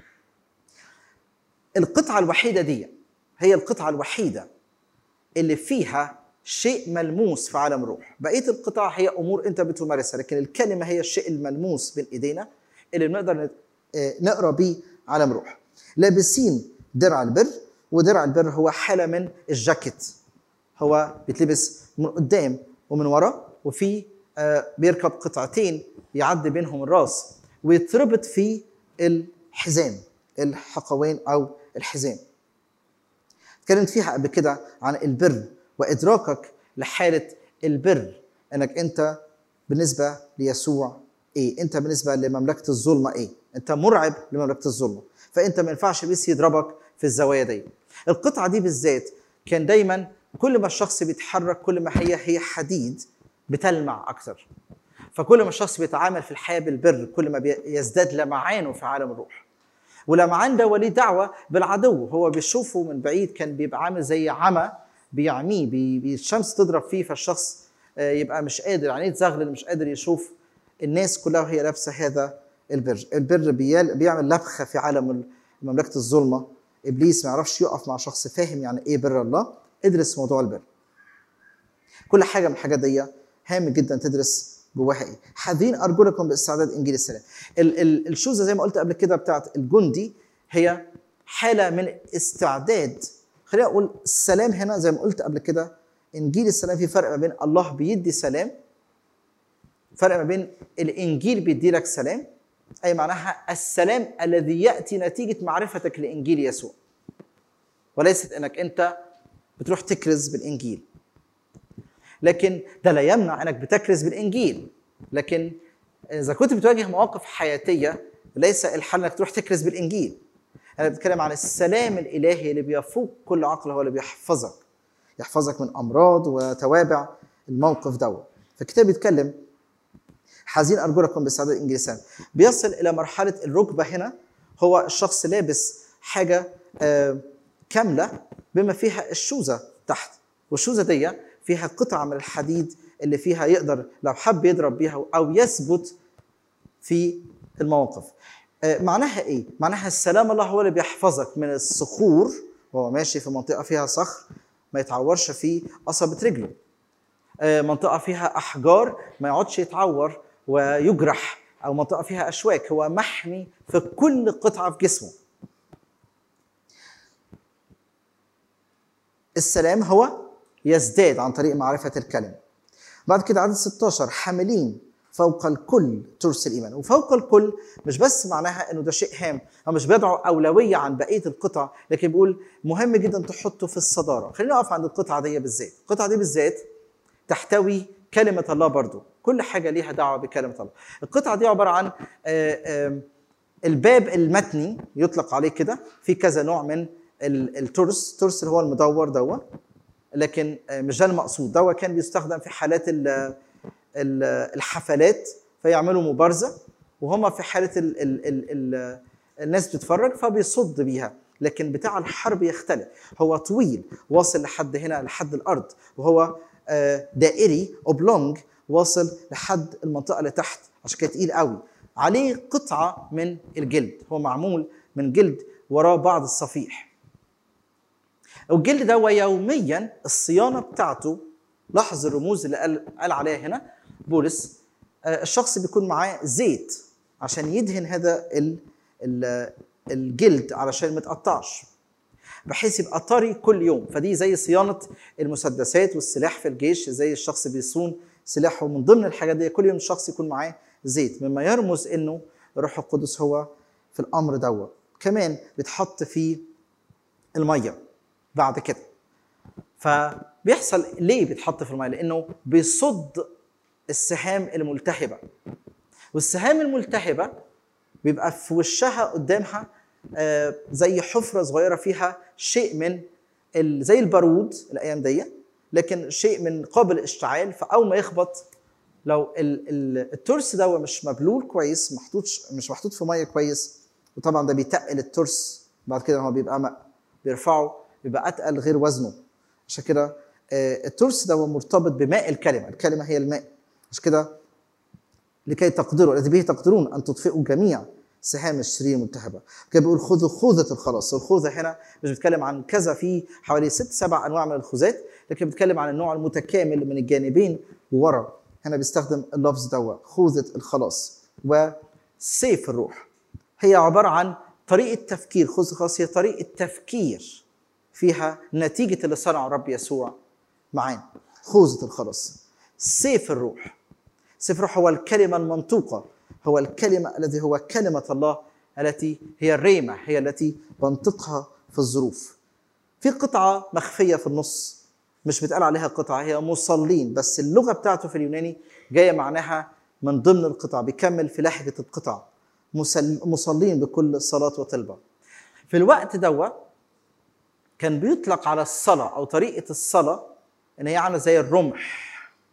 القطعه الوحيده دي هي القطعه الوحيده اللي فيها شيء ملموس في عالم الروح بقيه القطع هي امور انت بتمارسها لكن الكلمه هي الشيء الملموس بين ايدينا اللي بنقدر نت- آه، نقرا بيه عالم الروح لابسين درع البر ودرع البر هو حاله من الجاكيت هو بيتلبس من قدام ومن ورا وفي آه، بيركب قطعتين يعدي بينهم الراس ويتربط في الحزام الحقوين او الحزام اتكلمت فيها قبل كده عن البر وادراكك لحاله البر انك انت بالنسبه ليسوع ايه انت بالنسبه لمملكه الظلمه ايه انت مرعب لمملكه الظلمه فانت ما ينفعش بس يضربك في الزوايا دي القطعه دي بالذات كان دايما كل ما الشخص بيتحرك كل ما هي هي حديد بتلمع اكتر فكل ما الشخص بيتعامل في الحياه بالبر كل ما بيزداد لمعانه في عالم الروح ولمعان ده وليه دعوه بالعدو هو بيشوفه من بعيد كان بيبقى عامل زي عمى بيعميه بي بي- الشمس تضرب فيه فالشخص آه، يبقى مش قادر عينيه تزغلل مش قادر يشوف الناس كلها وهي لابسه هذا البر البر بيال- بيعمل لبخه في عالم مملكه الظلمه ابليس ما يعرفش يقف مع شخص فاهم يعني ايه بر الله ادرس موضوع البر كل حاجه من الحاجات دي هام جدا تدرس جواها ايه حاذين ارجلكم باستعداد انجيل السلام ال- ال- الشوزه زي ما قلت قبل كده بتاعت الجندي هي حاله من استعداد خلينا اقول السلام هنا زي ما قلت قبل كده انجيل السلام في فرق ما بين الله بيدي سلام فرق ما بين الانجيل بيدي لك سلام اي معناها السلام الذي ياتي نتيجه معرفتك لانجيل يسوع وليست انك انت بتروح تكرز بالانجيل لكن ده لا يمنع انك بتكرز بالانجيل لكن اذا كنت بتواجه مواقف حياتيه ليس الحل انك تروح تكرز بالانجيل انا بتكلم عن السلام الالهي اللي بيفوق كل عقل هو اللي بيحفظك يحفظك من امراض وتوابع الموقف دوت فالكتاب بيتكلم حزين ارجلكم بالسعاده الانجليزيه بيصل الى مرحله الركبه هنا هو الشخص لابس حاجه آه، كامله بما فيها الشوزه تحت والشوزه دي فيها قطعه من الحديد اللي فيها يقدر لو حب يضرب بيها او يثبت في المواقف آه، معناها ايه معناها السلام الله هو اللي بيحفظك من الصخور وهو ماشي في منطقه فيها صخر ما يتعورش في قصبه رجله آه، منطقه فيها احجار ما يقعدش يتعور ويجرح او منطقه فيها اشواك هو محمي في كل قطعه في جسمه السلام هو يزداد عن طريق معرفه الكلمه بعد كده عدد 16 حاملين فوق الكل ترس الايمان وفوق الكل مش بس معناها انه ده شيء هام هو مش بيدعو اولويه عن بقيه القطع لكن بيقول مهم جدا تحطه في الصداره خلينا نقف عند القطعه دي بالذات القطعه دي بالذات تحتوي كلمه الله برضو كل حاجه ليها دعوه بكلمه الله القطعه دي عباره عن آه، آم، الباب المتني يطلق عليه كده في كذا نوع من ال- الترس الترس اللي هو المدور دوت لكن آه، مش ده المقصود ده كان بيستخدم في حالات ال- ال- الحفلات فيعملوا مبارزه وهم في حاله ال ال ال ال الناس بتتفرج فبيصد بيها لكن بتاع الحرب يختلف هو طويل واصل لحد هنا لحد الارض وهو آه، دائري اوبلونج واصل لحد المنطقه اللي تحت عشان كده تقيل قوي عليه قطعه من الجلد هو معمول من جلد وراه بعض الصفيح والجلد ده يوميا الصيانه بتاعته لاحظ الرموز اللي قال, قال عليها هنا بولس آه، الشخص بيكون معاه زيت عشان يدهن هذا ال ال الجلد علشان ما يتقطعش بحيث يبقى طري كل يوم فدي زي صيانه المسدسات والسلاح في الجيش زي الشخص بيصون سلاحه من ضمن الحاجات دي كل يوم الشخص يكون معاه زيت مما يرمز انه الروح القدس هو في الامر دوت كمان بيتحط في الميه بعد كده فبيحصل ليه بيتحط في الميه لانه بيصد السهام الملتهبه والسهام الملتهبه بيبقى في وشها قدامها آه، زي حفره صغيره فيها شيء من ال- زي البارود الايام دي لكن شيء من قابل اشتعال فاول ما يخبط لو ال- ال- الترس ده مش مبلول كويس محطوط مش محطوط في ميه كويس وطبعا ده بيتقل الترس بعد كده هو بيبقى م- بيرفعه بيبقى اتقل غير وزنه عشان كده آه، الترس ده هو مرتبط بماء الكلمه الكلمه هي الماء عشان كده لكي تقدروا الذي به تقدرون ان تطفئوا جميع سهام الشرير الملتهبه كان بيقول خذوا خوذه الخلاص والخوذه هنا مش بيتكلم عن كذا في حوالي ست سبع انواع من الخوذات لكن بيتكلم عن النوع المتكامل من الجانبين وورا هنا بيستخدم اللفظ دوا خوذه الخلاص وسيف الروح هي عباره عن طريقه تفكير خوذه الخلاص هي طريقه تفكير فيها نتيجه اللي صنعه الرب يسوع معانا خوذه الخلاص سيف الروح سيف الروح هو الكلمة المنطوقة هو الكلمة الذي هو كلمة الله التي هي الريمة هي التي بنطقها في الظروف في قطعة مخفية في النص مش بتقال عليها قطعة هي مصلين بس اللغة بتاعته في اليوناني جاية معناها من ضمن القطع بيكمل في لهجة القطع مسل- مصلين بكل صلاة وطلبة في الوقت دوت كان بيطلق على الصلاة أو طريقة الصلاة إن هي عاملة زي الرمح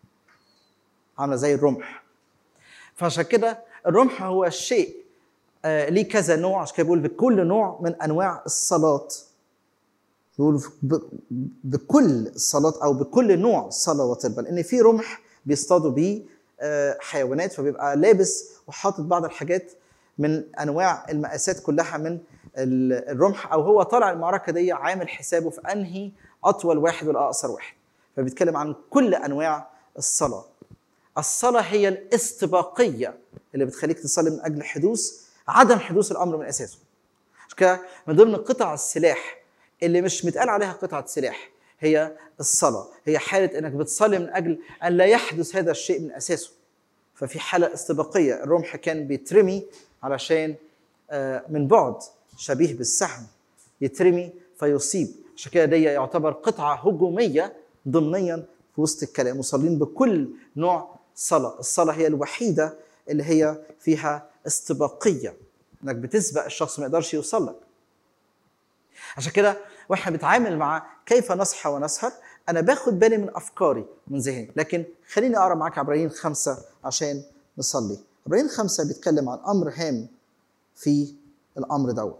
عامله زي الرمح فعشان كده الرمح هو الشيء آه ليه كذا نوع عشان كده بيقول بكل نوع من انواع الصلاه بيقول ب- بكل الصلاه او بكل نوع صلاه وطلبه لان في رمح بيصطادوا بيه آه حيوانات فبيبقى لابس وحاطط بعض الحاجات من انواع المقاسات كلها من ال- الرمح او هو طالع المعركه دي عامل حسابه في انهي اطول واحد ولا اقصر واحد فبيتكلم عن كل انواع الصلاه الصلاة هي الاستباقية اللي بتخليك تصلي من أجل حدوث عدم حدوث الأمر من أساسه. عشان كده من ضمن قطع السلاح اللي مش متقال عليها قطعة سلاح هي الصلاة، هي حالة إنك بتصلي من أجل أن لا يحدث هذا الشيء من أساسه. ففي حالة استباقية الرمح كان بيترمي علشان آه، من بعد شبيه بالسهم يترمي فيصيب عشان كده دي يعتبر قطعة هجومية ضمنيا في وسط الكلام مصلين بكل نوع صلاة الصلاة هي الوحيدة اللي هي فيها استباقيه انك بتسبق الشخص ما يقدرش يوصل لك عشان كده واحنا بنتعامل مع كيف نصحى ونسهر انا باخد بالي من افكاري من ذهني لكن خليني اقرا معاك عبرانيين خمسه عشان نصلي عبرانيين خمسه بيتكلم عن امر هام في الامر دوت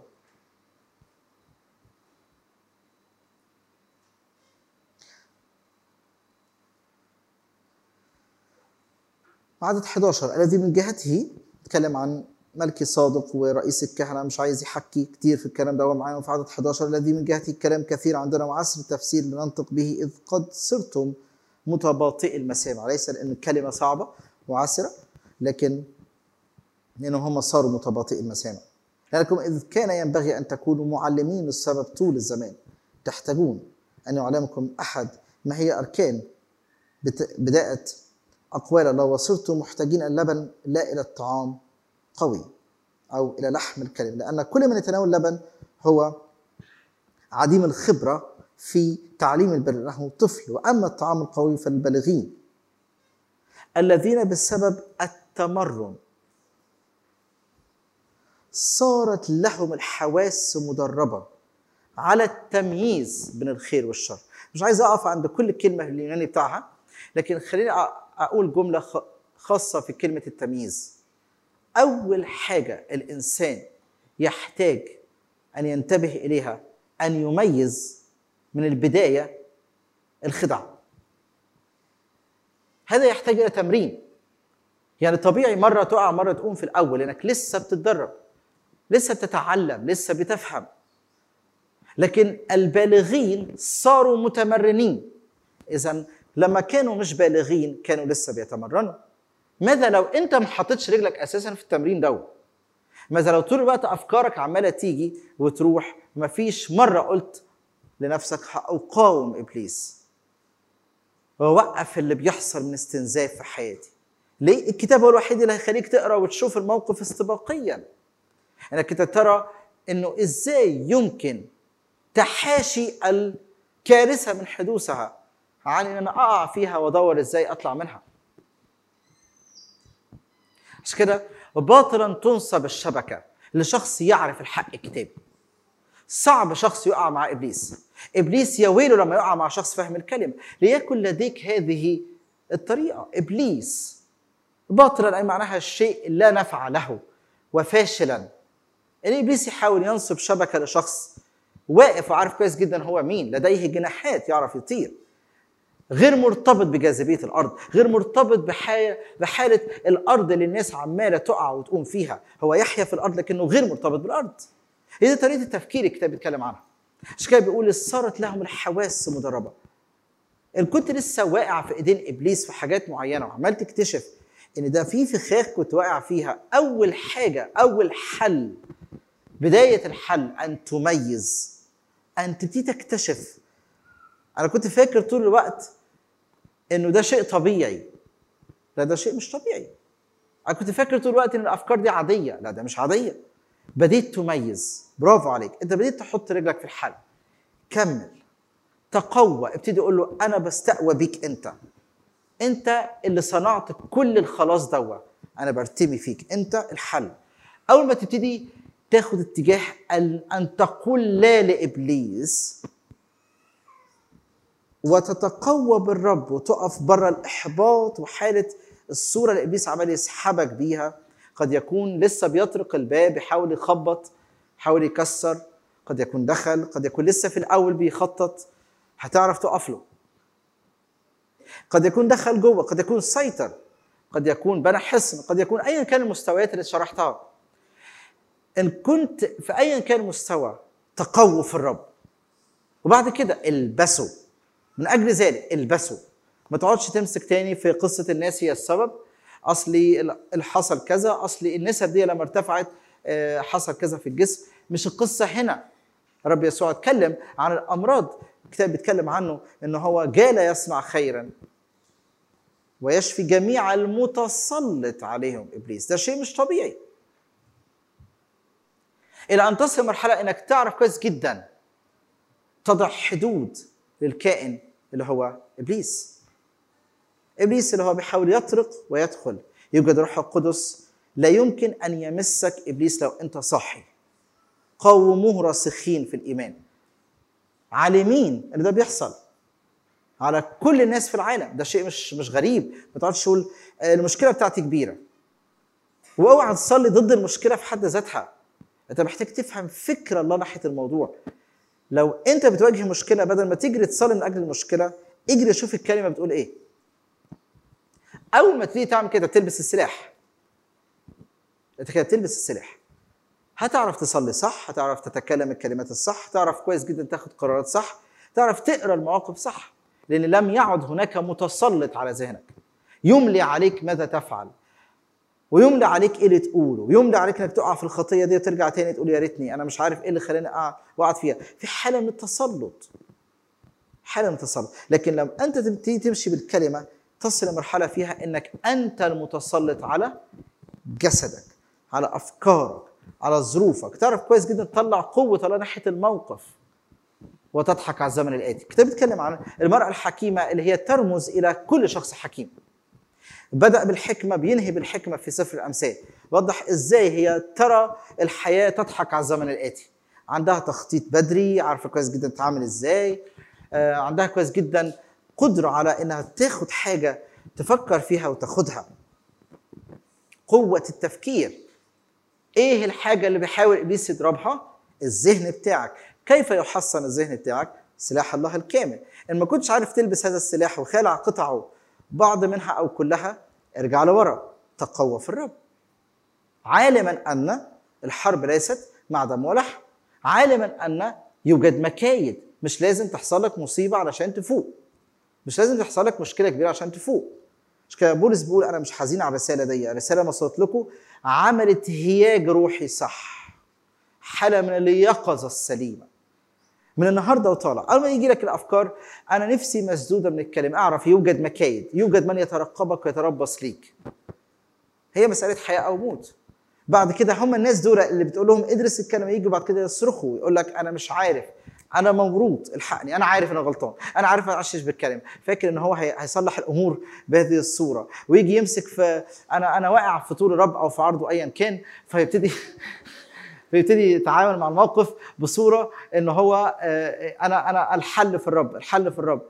عدد 11 الذي من جهته اتكلم عن ملكي صادق ورئيس الكهنه مش عايز يحكي كتير في الكلام ده معاهم في عدد 11 الذي من جهته الكلام كثير عندنا وعسر التفسير لننطق به اذ قد صرتم متباطئي المسامع ليس لان الكلمه صعبه وعسره لكن لانهم هم صاروا متباطئي المسامع لأنكم إذ كان ينبغي أن تكونوا معلمين السبب طول الزمان تحتاجون أن يعلمكم أحد ما هي أركان بت- بداية أقوال الله وصرتم محتاجين اللبن لا إلى الطعام قوي أو إلى لحم الكلم لأن كل من يتناول اللبن هو عديم الخبرة في تعليم البر له طفل وأما الطعام القوي فالبالغين الذين بسبب التمرن صارت لهم الحواس مدربة على التمييز بين الخير والشر مش عايز أقف عند كل كلمة اليوناني بتاعها لكن خليني أ- أقول جملة خ- خاصة في كلمة التمييز أول حاجة الإنسان يحتاج أن ينتبه إليها أن يميز من البداية الخدع هذا يحتاج إلى تمرين يعني طبيعي مرة تقع مرة تقوم في الأول لأنك لسه بتتدرب لسه بتتعلم لسه بتفهم لكن البالغين صاروا متمرنين إذا لما كانوا مش بالغين كانوا لسه بيتمرنوا ماذا لو أنت ما حطيتش رجلك أساسا في التمرين ده ماذا لو طول الوقت أفكارك عمالة تيجي وتروح مفيش مرة قلت لنفسك هأقاوم إبليس ووقف اللي بيحصل من استنزاف في حياتي ليه الكتاب هو الوحيد اللي هيخليك تقرا وتشوف الموقف استباقيا انك انت ترى انه ازاي يمكن تحاشي الكارثه من حدوثها عن ان انا اقع فيها وادور ازاي اطلع منها عشان كده باطلا تنصب الشبكه لشخص يعرف الحق الكتابي صعب شخص يقع مع ابليس ابليس يا ويله لما يقع مع شخص فاهم الكلمه ليكن لديك هذه الطريقه ابليس باطلا اي معناها الشيء لا نفع له وفاشلا ان ابليس يحاول ينصب شبكه لشخص واقف وعارف كويس جدا هو مين لديه جناحات يعرف يطير غير مرتبط بجاذبيه الارض غير مرتبط بحاله بحاله الارض اللي الناس عماله تقع وتقوم فيها هو يحيا في الارض لكنه غير مرتبط بالارض هي دي طريقه التفكير الكتاب بيتكلم عنها عشان كده بيقول صارت لهم الحواس مدربه ان كنت لسه واقع في ايدين ابليس في حاجات معينه وعمال تكتشف ان ده في فخاخ كنت واقع فيها اول حاجه اول حل بدايه الحل ان تميز ان تبتدي تكتشف انا كنت فاكر طول الوقت انه ده شيء طبيعي لا ده شيء مش طبيعي انا كنت فاكر طول الوقت ان الافكار دي عاديه لا ده مش عاديه بديت تميز برافو عليك انت بديت تحط رجلك في الحل كمل تقوى ابتدي قول له انا بستقوى بيك انت انت اللي صنعت كل الخلاص دوا انا برتمي فيك انت الحل اول ما تبتدي تاخد اتجاه ان أن تقول لا لابليس وتتقوى بالرب وتقف بره الاحباط وحاله الصوره اللي ابليس عمال يسحبك بيها قد يكون لسه بيطرق الباب يحاول يخبط يحاول يكسر قد يكون دخل قد يكون لسه في الاول بيخطط هتعرف تقف له قد يكون دخل جوه قد يكون سيطر قد يكون بنى حصن قد يكون ايا كان المستويات اللي شرحتها ان كنت في ايا كان المستوى تقوى في الرب وبعد كده البسوا من اجل ذلك البسوا ما تقعدش تمسك تاني في قصه الناس هي السبب اصلي اللي حصل كذا اصلي النسب دي لما ارتفعت آه، حصل كذا في الجسم مش القصه هنا رب يسوع اتكلم عن الامراض الكتاب بيتكلم عنه ان هو جال يصنع خيرا ويشفي جميع المتسلط عليهم ابليس ده شيء مش طبيعي الى ان تصل مرحله انك تعرف كويس جدا تضع حدود للكائن اللي هو ابليس ابليس اللي هو بيحاول يطرق ويدخل يوجد روح القدس لا يمكن ان يمسك ابليس لو انت صاحي قاوموه راسخين في الايمان عالمين ان ده بيحصل على كل الناس في العالم ده شيء مش مش غريب ما تقعدش تقول آه، المشكله بتاعتي كبيره واوعى تصلي ضد المشكله في حد ذاتها انت محتاج تفهم فكر الله ناحيه الموضوع لو انت بتواجه مشكله بدل ما تجري تصلي من اجل المشكله اجري شوف الكلمه بتقول ايه اول ما تيجي تعمل كده تلبس السلاح انت كده بتلبس السلاح هتعرف تصلي صح هتعرف تتكلم الكلمات الصح تعرف كويس جدا تاخد قرارات صح تعرف تقرا المواقف صح لان لم يعد هناك متسلط على ذهنك يملي عليك ماذا تفعل ويملي عليك ايه اللي تقوله ويملي عليك انك تقع في الخطيه دي وترجع تاني تقول يا ريتني انا مش عارف ايه اللي خلاني اقع وقعت فيها في حاله من التسلط حاله من التسلط لكن لما انت تبتدي تمشي بالكلمه تصل لمرحله فيها انك انت المتسلط على جسدك على افكارك على ظروفك تعرف كويس جدا تطلع قوه الله ناحيه الموقف وتضحك على الزمن الاتي الكتاب بيتكلم عن المراه الحكيمه اللي هي ترمز الى كل شخص حكيم بدأ بالحكمة بينهي بالحكمة في سفر الأمثال وضح إزاي هي ترى الحياة تضحك على الزمن الآتي عندها تخطيط بدري عارفة كويس جدا تتعامل إزاي آه، عندها كويس جدا قدرة على إنها تاخد حاجة تفكر فيها وتاخدها قوة التفكير ايه الحاجه اللي بيحاول ابليس يضربها الذهن بتاعك كيف يحصن الذهن بتاعك سلاح الله الكامل ان ما كنتش عارف تلبس هذا السلاح وخالع قطعه بعض منها او كلها ارجع لورا تقوى في الرب عالما ان الحرب ليست مع دم ولحم عالما ان يوجد مكايد مش لازم تحصل لك مصيبه علشان تفوق مش لازم تحصل لك مشكله كبيره عشان تفوق مش كده بولس بيقول انا مش حزين على الرساله دي الرساله ما وصلت لكم عملت هياج روحي صح حاله من اليقظه السليمه من النهارده وطالع اول ما يجي لك الافكار انا نفسي مسدوده من الكلمه اعرف يوجد مكايد يوجد من يترقبك ويتربص ليك هي مساله حياه او موت بعد كده هم الناس دول اللي بتقول لهم ادرس الكلمه يجوا بعد كده يصرخوا ويقول لك انا مش عارف انا مورود الحقني انا عارف انا غلطان انا عارف اعشش بالكلمه فاكر ان هو هي- هيصلح الامور بهذه الصوره ويجي يمسك في انا انا واقع في طول الرب او في عرضه ايا كان فيبتدي فيبتدي يتعامل مع الموقف بصوره ان هو آه، انا انا الحل في الرب الحل في الرب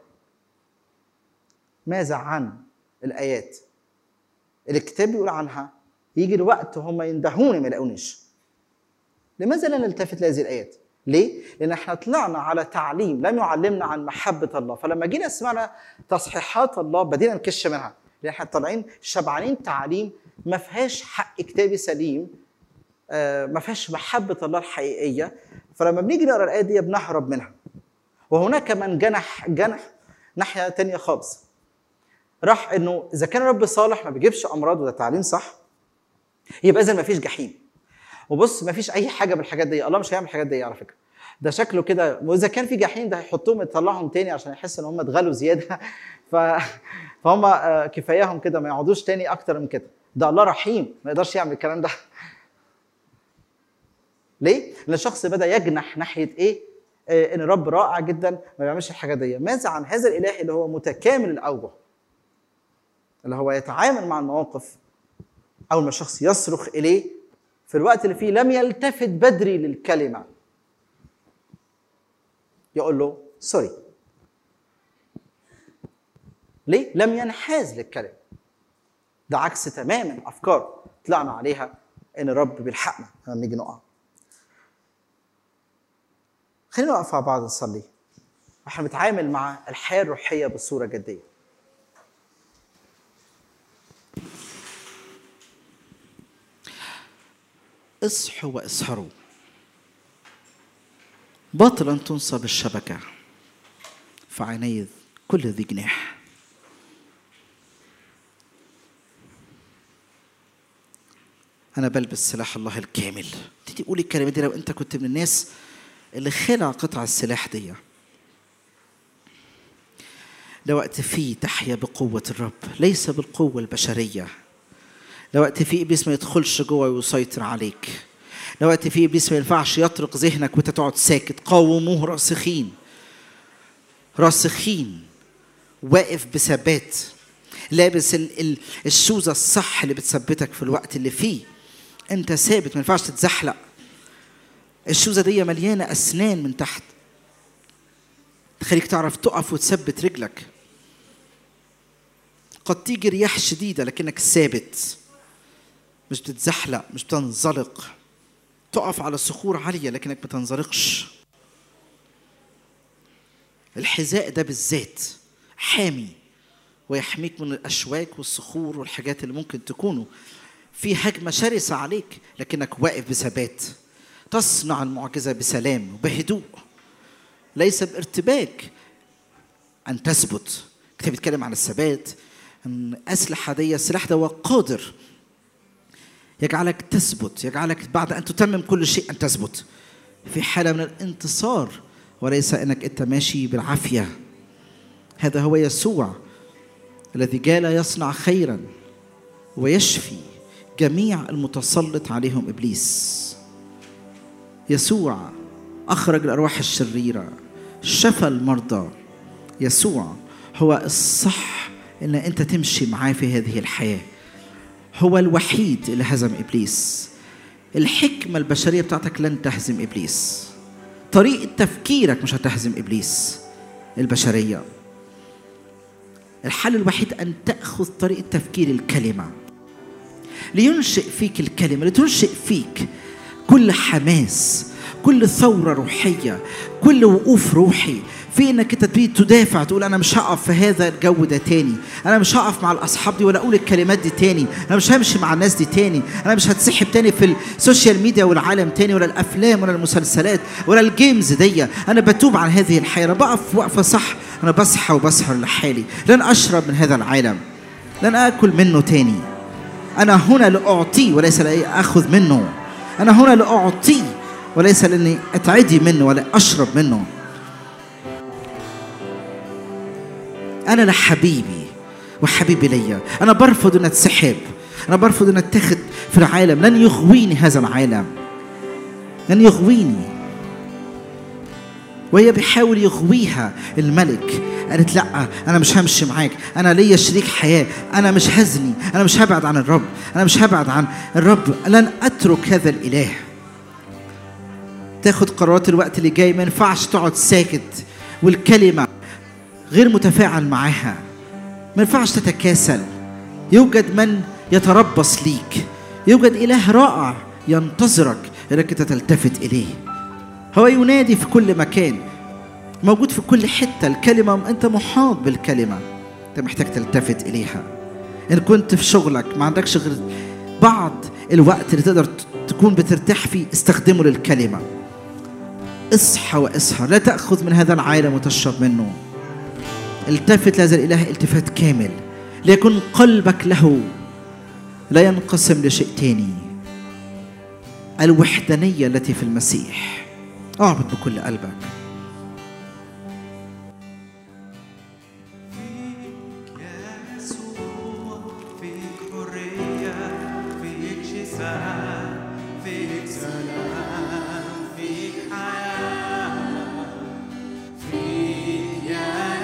ماذا عن الايات اللي الكتاب بيقول عنها يجي الوقت هم يندهوني ما يلاقونيش لماذا لا نلتفت لهذه الايات ليه؟ لان احنا طلعنا على تعليم لم يعلمنا عن محبه الله فلما جينا سمعنا تصحيحات الله بدينا نكش منها لان احنا طالعين شبعانين تعليم ما فيهاش حق كتابي سليم آه، ما فيهاش محبه الله الحقيقيه فلما بنيجي نقرا الايه دي بنهرب منها وهناك من جنح جنح ناحيه تانية خالص راح انه اذا كان الرب صالح ما بيجيبش امراض وده تعليم صح يبقى اذا ما فيش جحيم وبص ما فيش اي حاجه من الحاجات دي الله مش هيعمل الحاجات دي على فكره ده شكله كده واذا كان في جحيم ده هيحطهم يطلعهم تاني عشان يحس ان هم اتغلوا زياده ف... فهم آه، كفاياهم كده ما يقعدوش تاني اكتر من كده ده الله رحيم ما يقدرش يعمل الكلام ده ليه؟ لان الشخص بدا يجنح ناحيه ايه؟ آه، ان الرب رائع جدا ما بيعملش الحاجات دي ماذا عن هذا الاله اللي هو متكامل الاوجه اللي هو يتعامل مع المواقف اول ما الشخص يصرخ اليه في الوقت اللي فيه لم يلتفت بدري للكلمه يقول له سوري ليه؟ لم ينحاز للكلمه ده عكس تماما افكار طلعنا عليها ان الرب بيلحقنا لما نيجي نقع خلينا نقف مع بعض نصلي احنا بنتعامل مع الحياه الروحيه بصوره جديه اصحوا واسهروا باطل ان تنصب الشبكه في عيني كل ذي جناح انا بلبس سلاح الله الكامل تيجي قولي الكلمه دي لو انت كنت من الناس اللي خلع قطع السلاح دي ده وقت فيه تحيا بقوة الرب ليس بالقوة البشرية ده وقت فيه ابليس ما يدخلش جوه ويسيطر عليك ده وقت فيه ابليس ما ينفعش يطرق ذهنك وانت تقعد ساكت قاوموه راسخين راسخين واقف بثبات لابس ال ال الشوزة الصح اللي بتثبتك في الوقت اللي فيه انت ثابت ما ينفعش تتزحلق الشوزة دي مليانة أسنان من تحت تخليك تعرف تقف وتثبت رجلك قد تيجي رياح شديدة لكنك ثابت مش بتتزحلق مش بتنزلق تقف على صخور عالية لكنك ما تنزلقش الحذاء ده بالذات حامي ويحميك من الأشواك والصخور والحاجات اللي ممكن تكونوا في هجمة شرسة عليك لكنك واقف بثبات تصنع المعجزة بسلام وبهدوء ليس بارتباك أن تثبت كتاب بيتكلم عن الثبات أن أسلحة دي السلاح ده هو قادر يجعلك تثبت يجعلك بعد أن تتمم كل شيء أن تثبت في حالة من الانتصار وليس أنك أنت ماشي بالعافية هذا هو يسوع الذي جال يصنع خيرا ويشفي جميع المتسلط عليهم ابليس يسوع اخرج الارواح الشريره شفى المرضى يسوع هو الصح ان انت تمشي معاه في هذه الحياه هو الوحيد اللي هزم ابليس الحكمه البشريه بتاعتك لن تهزم ابليس طريقه تفكيرك مش هتهزم ابليس البشريه الحل الوحيد ان تاخذ طريقه تفكير الكلمه لينشئ فيك الكلمه لتنشئ فيك كل حماس كل ثوره روحيه كل وقوف روحي في انك انت تبتدي تدافع تقول انا مش هقف في هذا الجو ده تاني انا مش هقف مع الاصحاب دي ولا اقول الكلمات دي تاني انا مش همشي مع الناس دي تاني انا مش هتسحب تاني في السوشيال ميديا والعالم تاني ولا الافلام ولا المسلسلات ولا الجيمز دي انا بتوب عن هذه الحياه انا بقف وقفه صح انا بصحى وبسهر لحالي لن اشرب من هذا العالم لن اكل منه تاني انا هنا لاعطيه وليس لاخذ منه انا هنا لاعطيه وليس لاني اتعدي منه ولا اشرب منه انا لحبيبي وحبيبي ليا انا برفض ان اتسحب انا برفض ان اتخذ في العالم لن يغويني هذا العالم لن يغويني وهي بيحاول يغويها الملك قالت لا انا مش همشي معاك انا ليا شريك حياه انا مش هزني انا مش هبعد عن الرب انا مش هبعد عن الرب لن اترك هذا الاله تاخد قرارات الوقت اللي جاي ما ينفعش تقعد ساكت والكلمه غير متفاعل معاها ما ينفعش تتكاسل يوجد من يتربص ليك يوجد اله رائع ينتظرك انك انت تلتفت اليه هو ينادي في كل مكان موجود في كل حته الكلمه انت محاط بالكلمه انت محتاج تلتفت اليها ان كنت في شغلك ما عندكش غير بعض الوقت اللي تقدر تكون بترتاح فيه استخدمه للكلمه اصحى واسهر لا تاخذ من هذا العالم وتشرب منه التفت لهذا الاله التفات كامل ليكن قلبك له لا ينقسم لشيء تاني الوحدانيه التي في المسيح اعبد بكل قلبك يسوع فيك حرية فيك شفاء فيك سلام فيك حياة فيك يا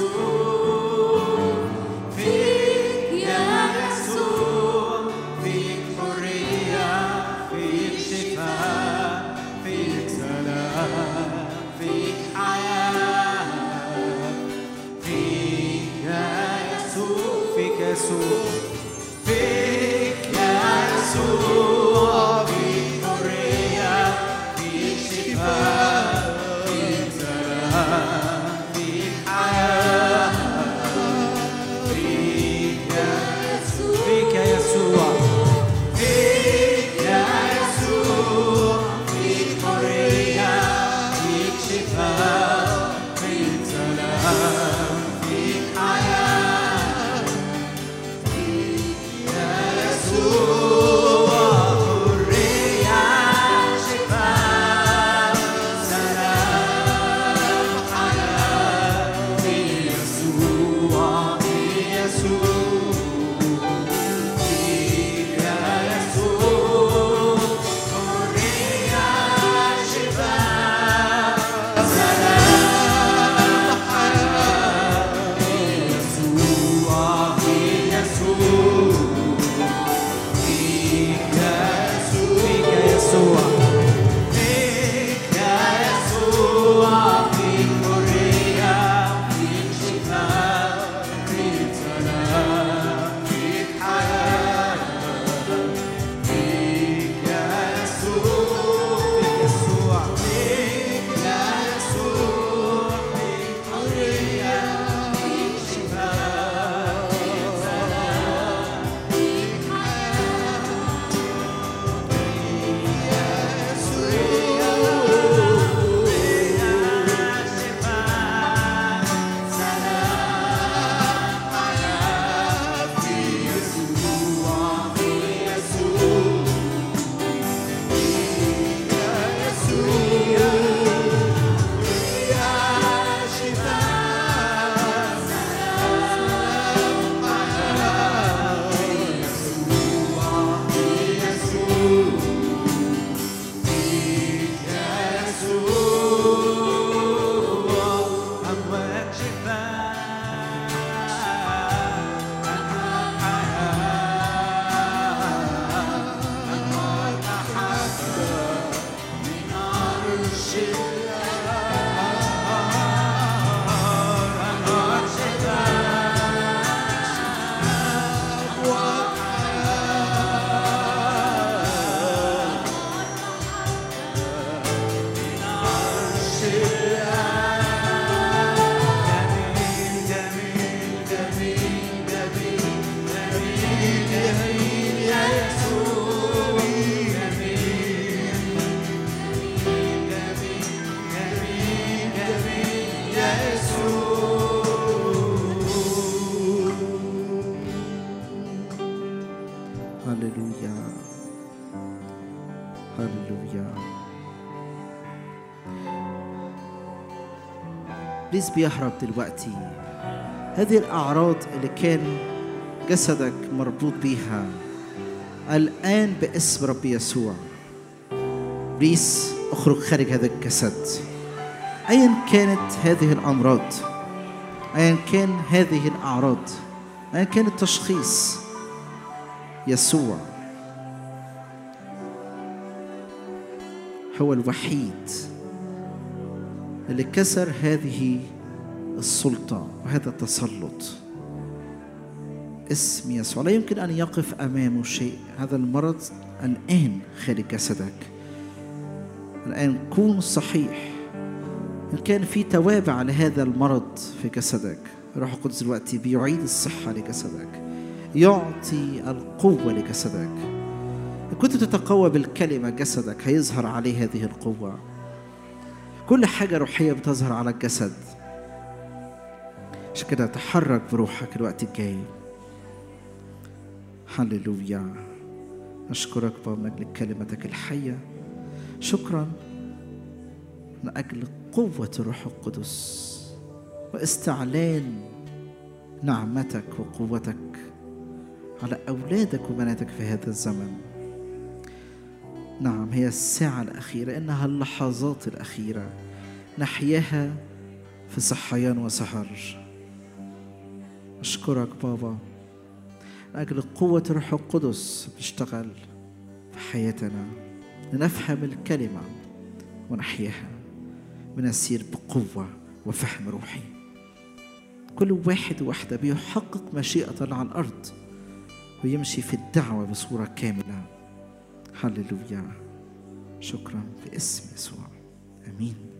يسوع فيك يا يسوع فيك حرية فيك شفاء فيك سلام فيك حياة فيك يا يسوع فيك يسوع فيك يا يسوع فيك حرية فيك شفاء فيك سلام فيك حياة فيك يا فيك يا يسوع فيك يا يسوع فيك حرية فيك شفاء فيك سلام فيك حياة فيك يا يسوع حرية شفاء سلام إبليس بيهرب دلوقتي هذه الأعراض اللي كان جسدك مربوط بيها الآن باسم رب يسوع إبليس اخرج خارج هذا الجسد أيا كانت هذه الأمراض أيا كان هذه الأعراض أيا كان التشخيص يسوع هو الوحيد اللي كسر هذه السلطة وهذا التسلط اسم يسوع لا يمكن أن يقف أمامه شيء هذا المرض الآن خارج جسدك الآن كون صحيح إن كان في توابع لهذا المرض في جسدك الروح القدس دلوقتي بيعيد الصحة لجسدك يعطي القوة لجسدك إن كنت تتقوى بالكلمة جسدك هيظهر عليه هذه القوة كل حاجة روحية بتظهر على الجسد عشان كده تحرك بروحك الوقت الجاي هللويا أشكرك بابا من أجل كلمتك الحية شكرا من أجل قوة الروح القدس واستعلان نعمتك وقوتك على أولادك وبناتك في هذا الزمن نعم هي الساعة الأخيرة إنها اللحظات الأخيرة نحياها في صحيان وسهر أشكرك بابا من أجل قوة الروح القدس بتشتغل في حياتنا لنفهم الكلمة ونحياها ونسير بقوة وفهم روحي كل واحد وواحدة بيحقق مشيئة الله على الأرض ويمشي في الدعوة بصورة كاملة هللويا شكرا باسم يسوع امين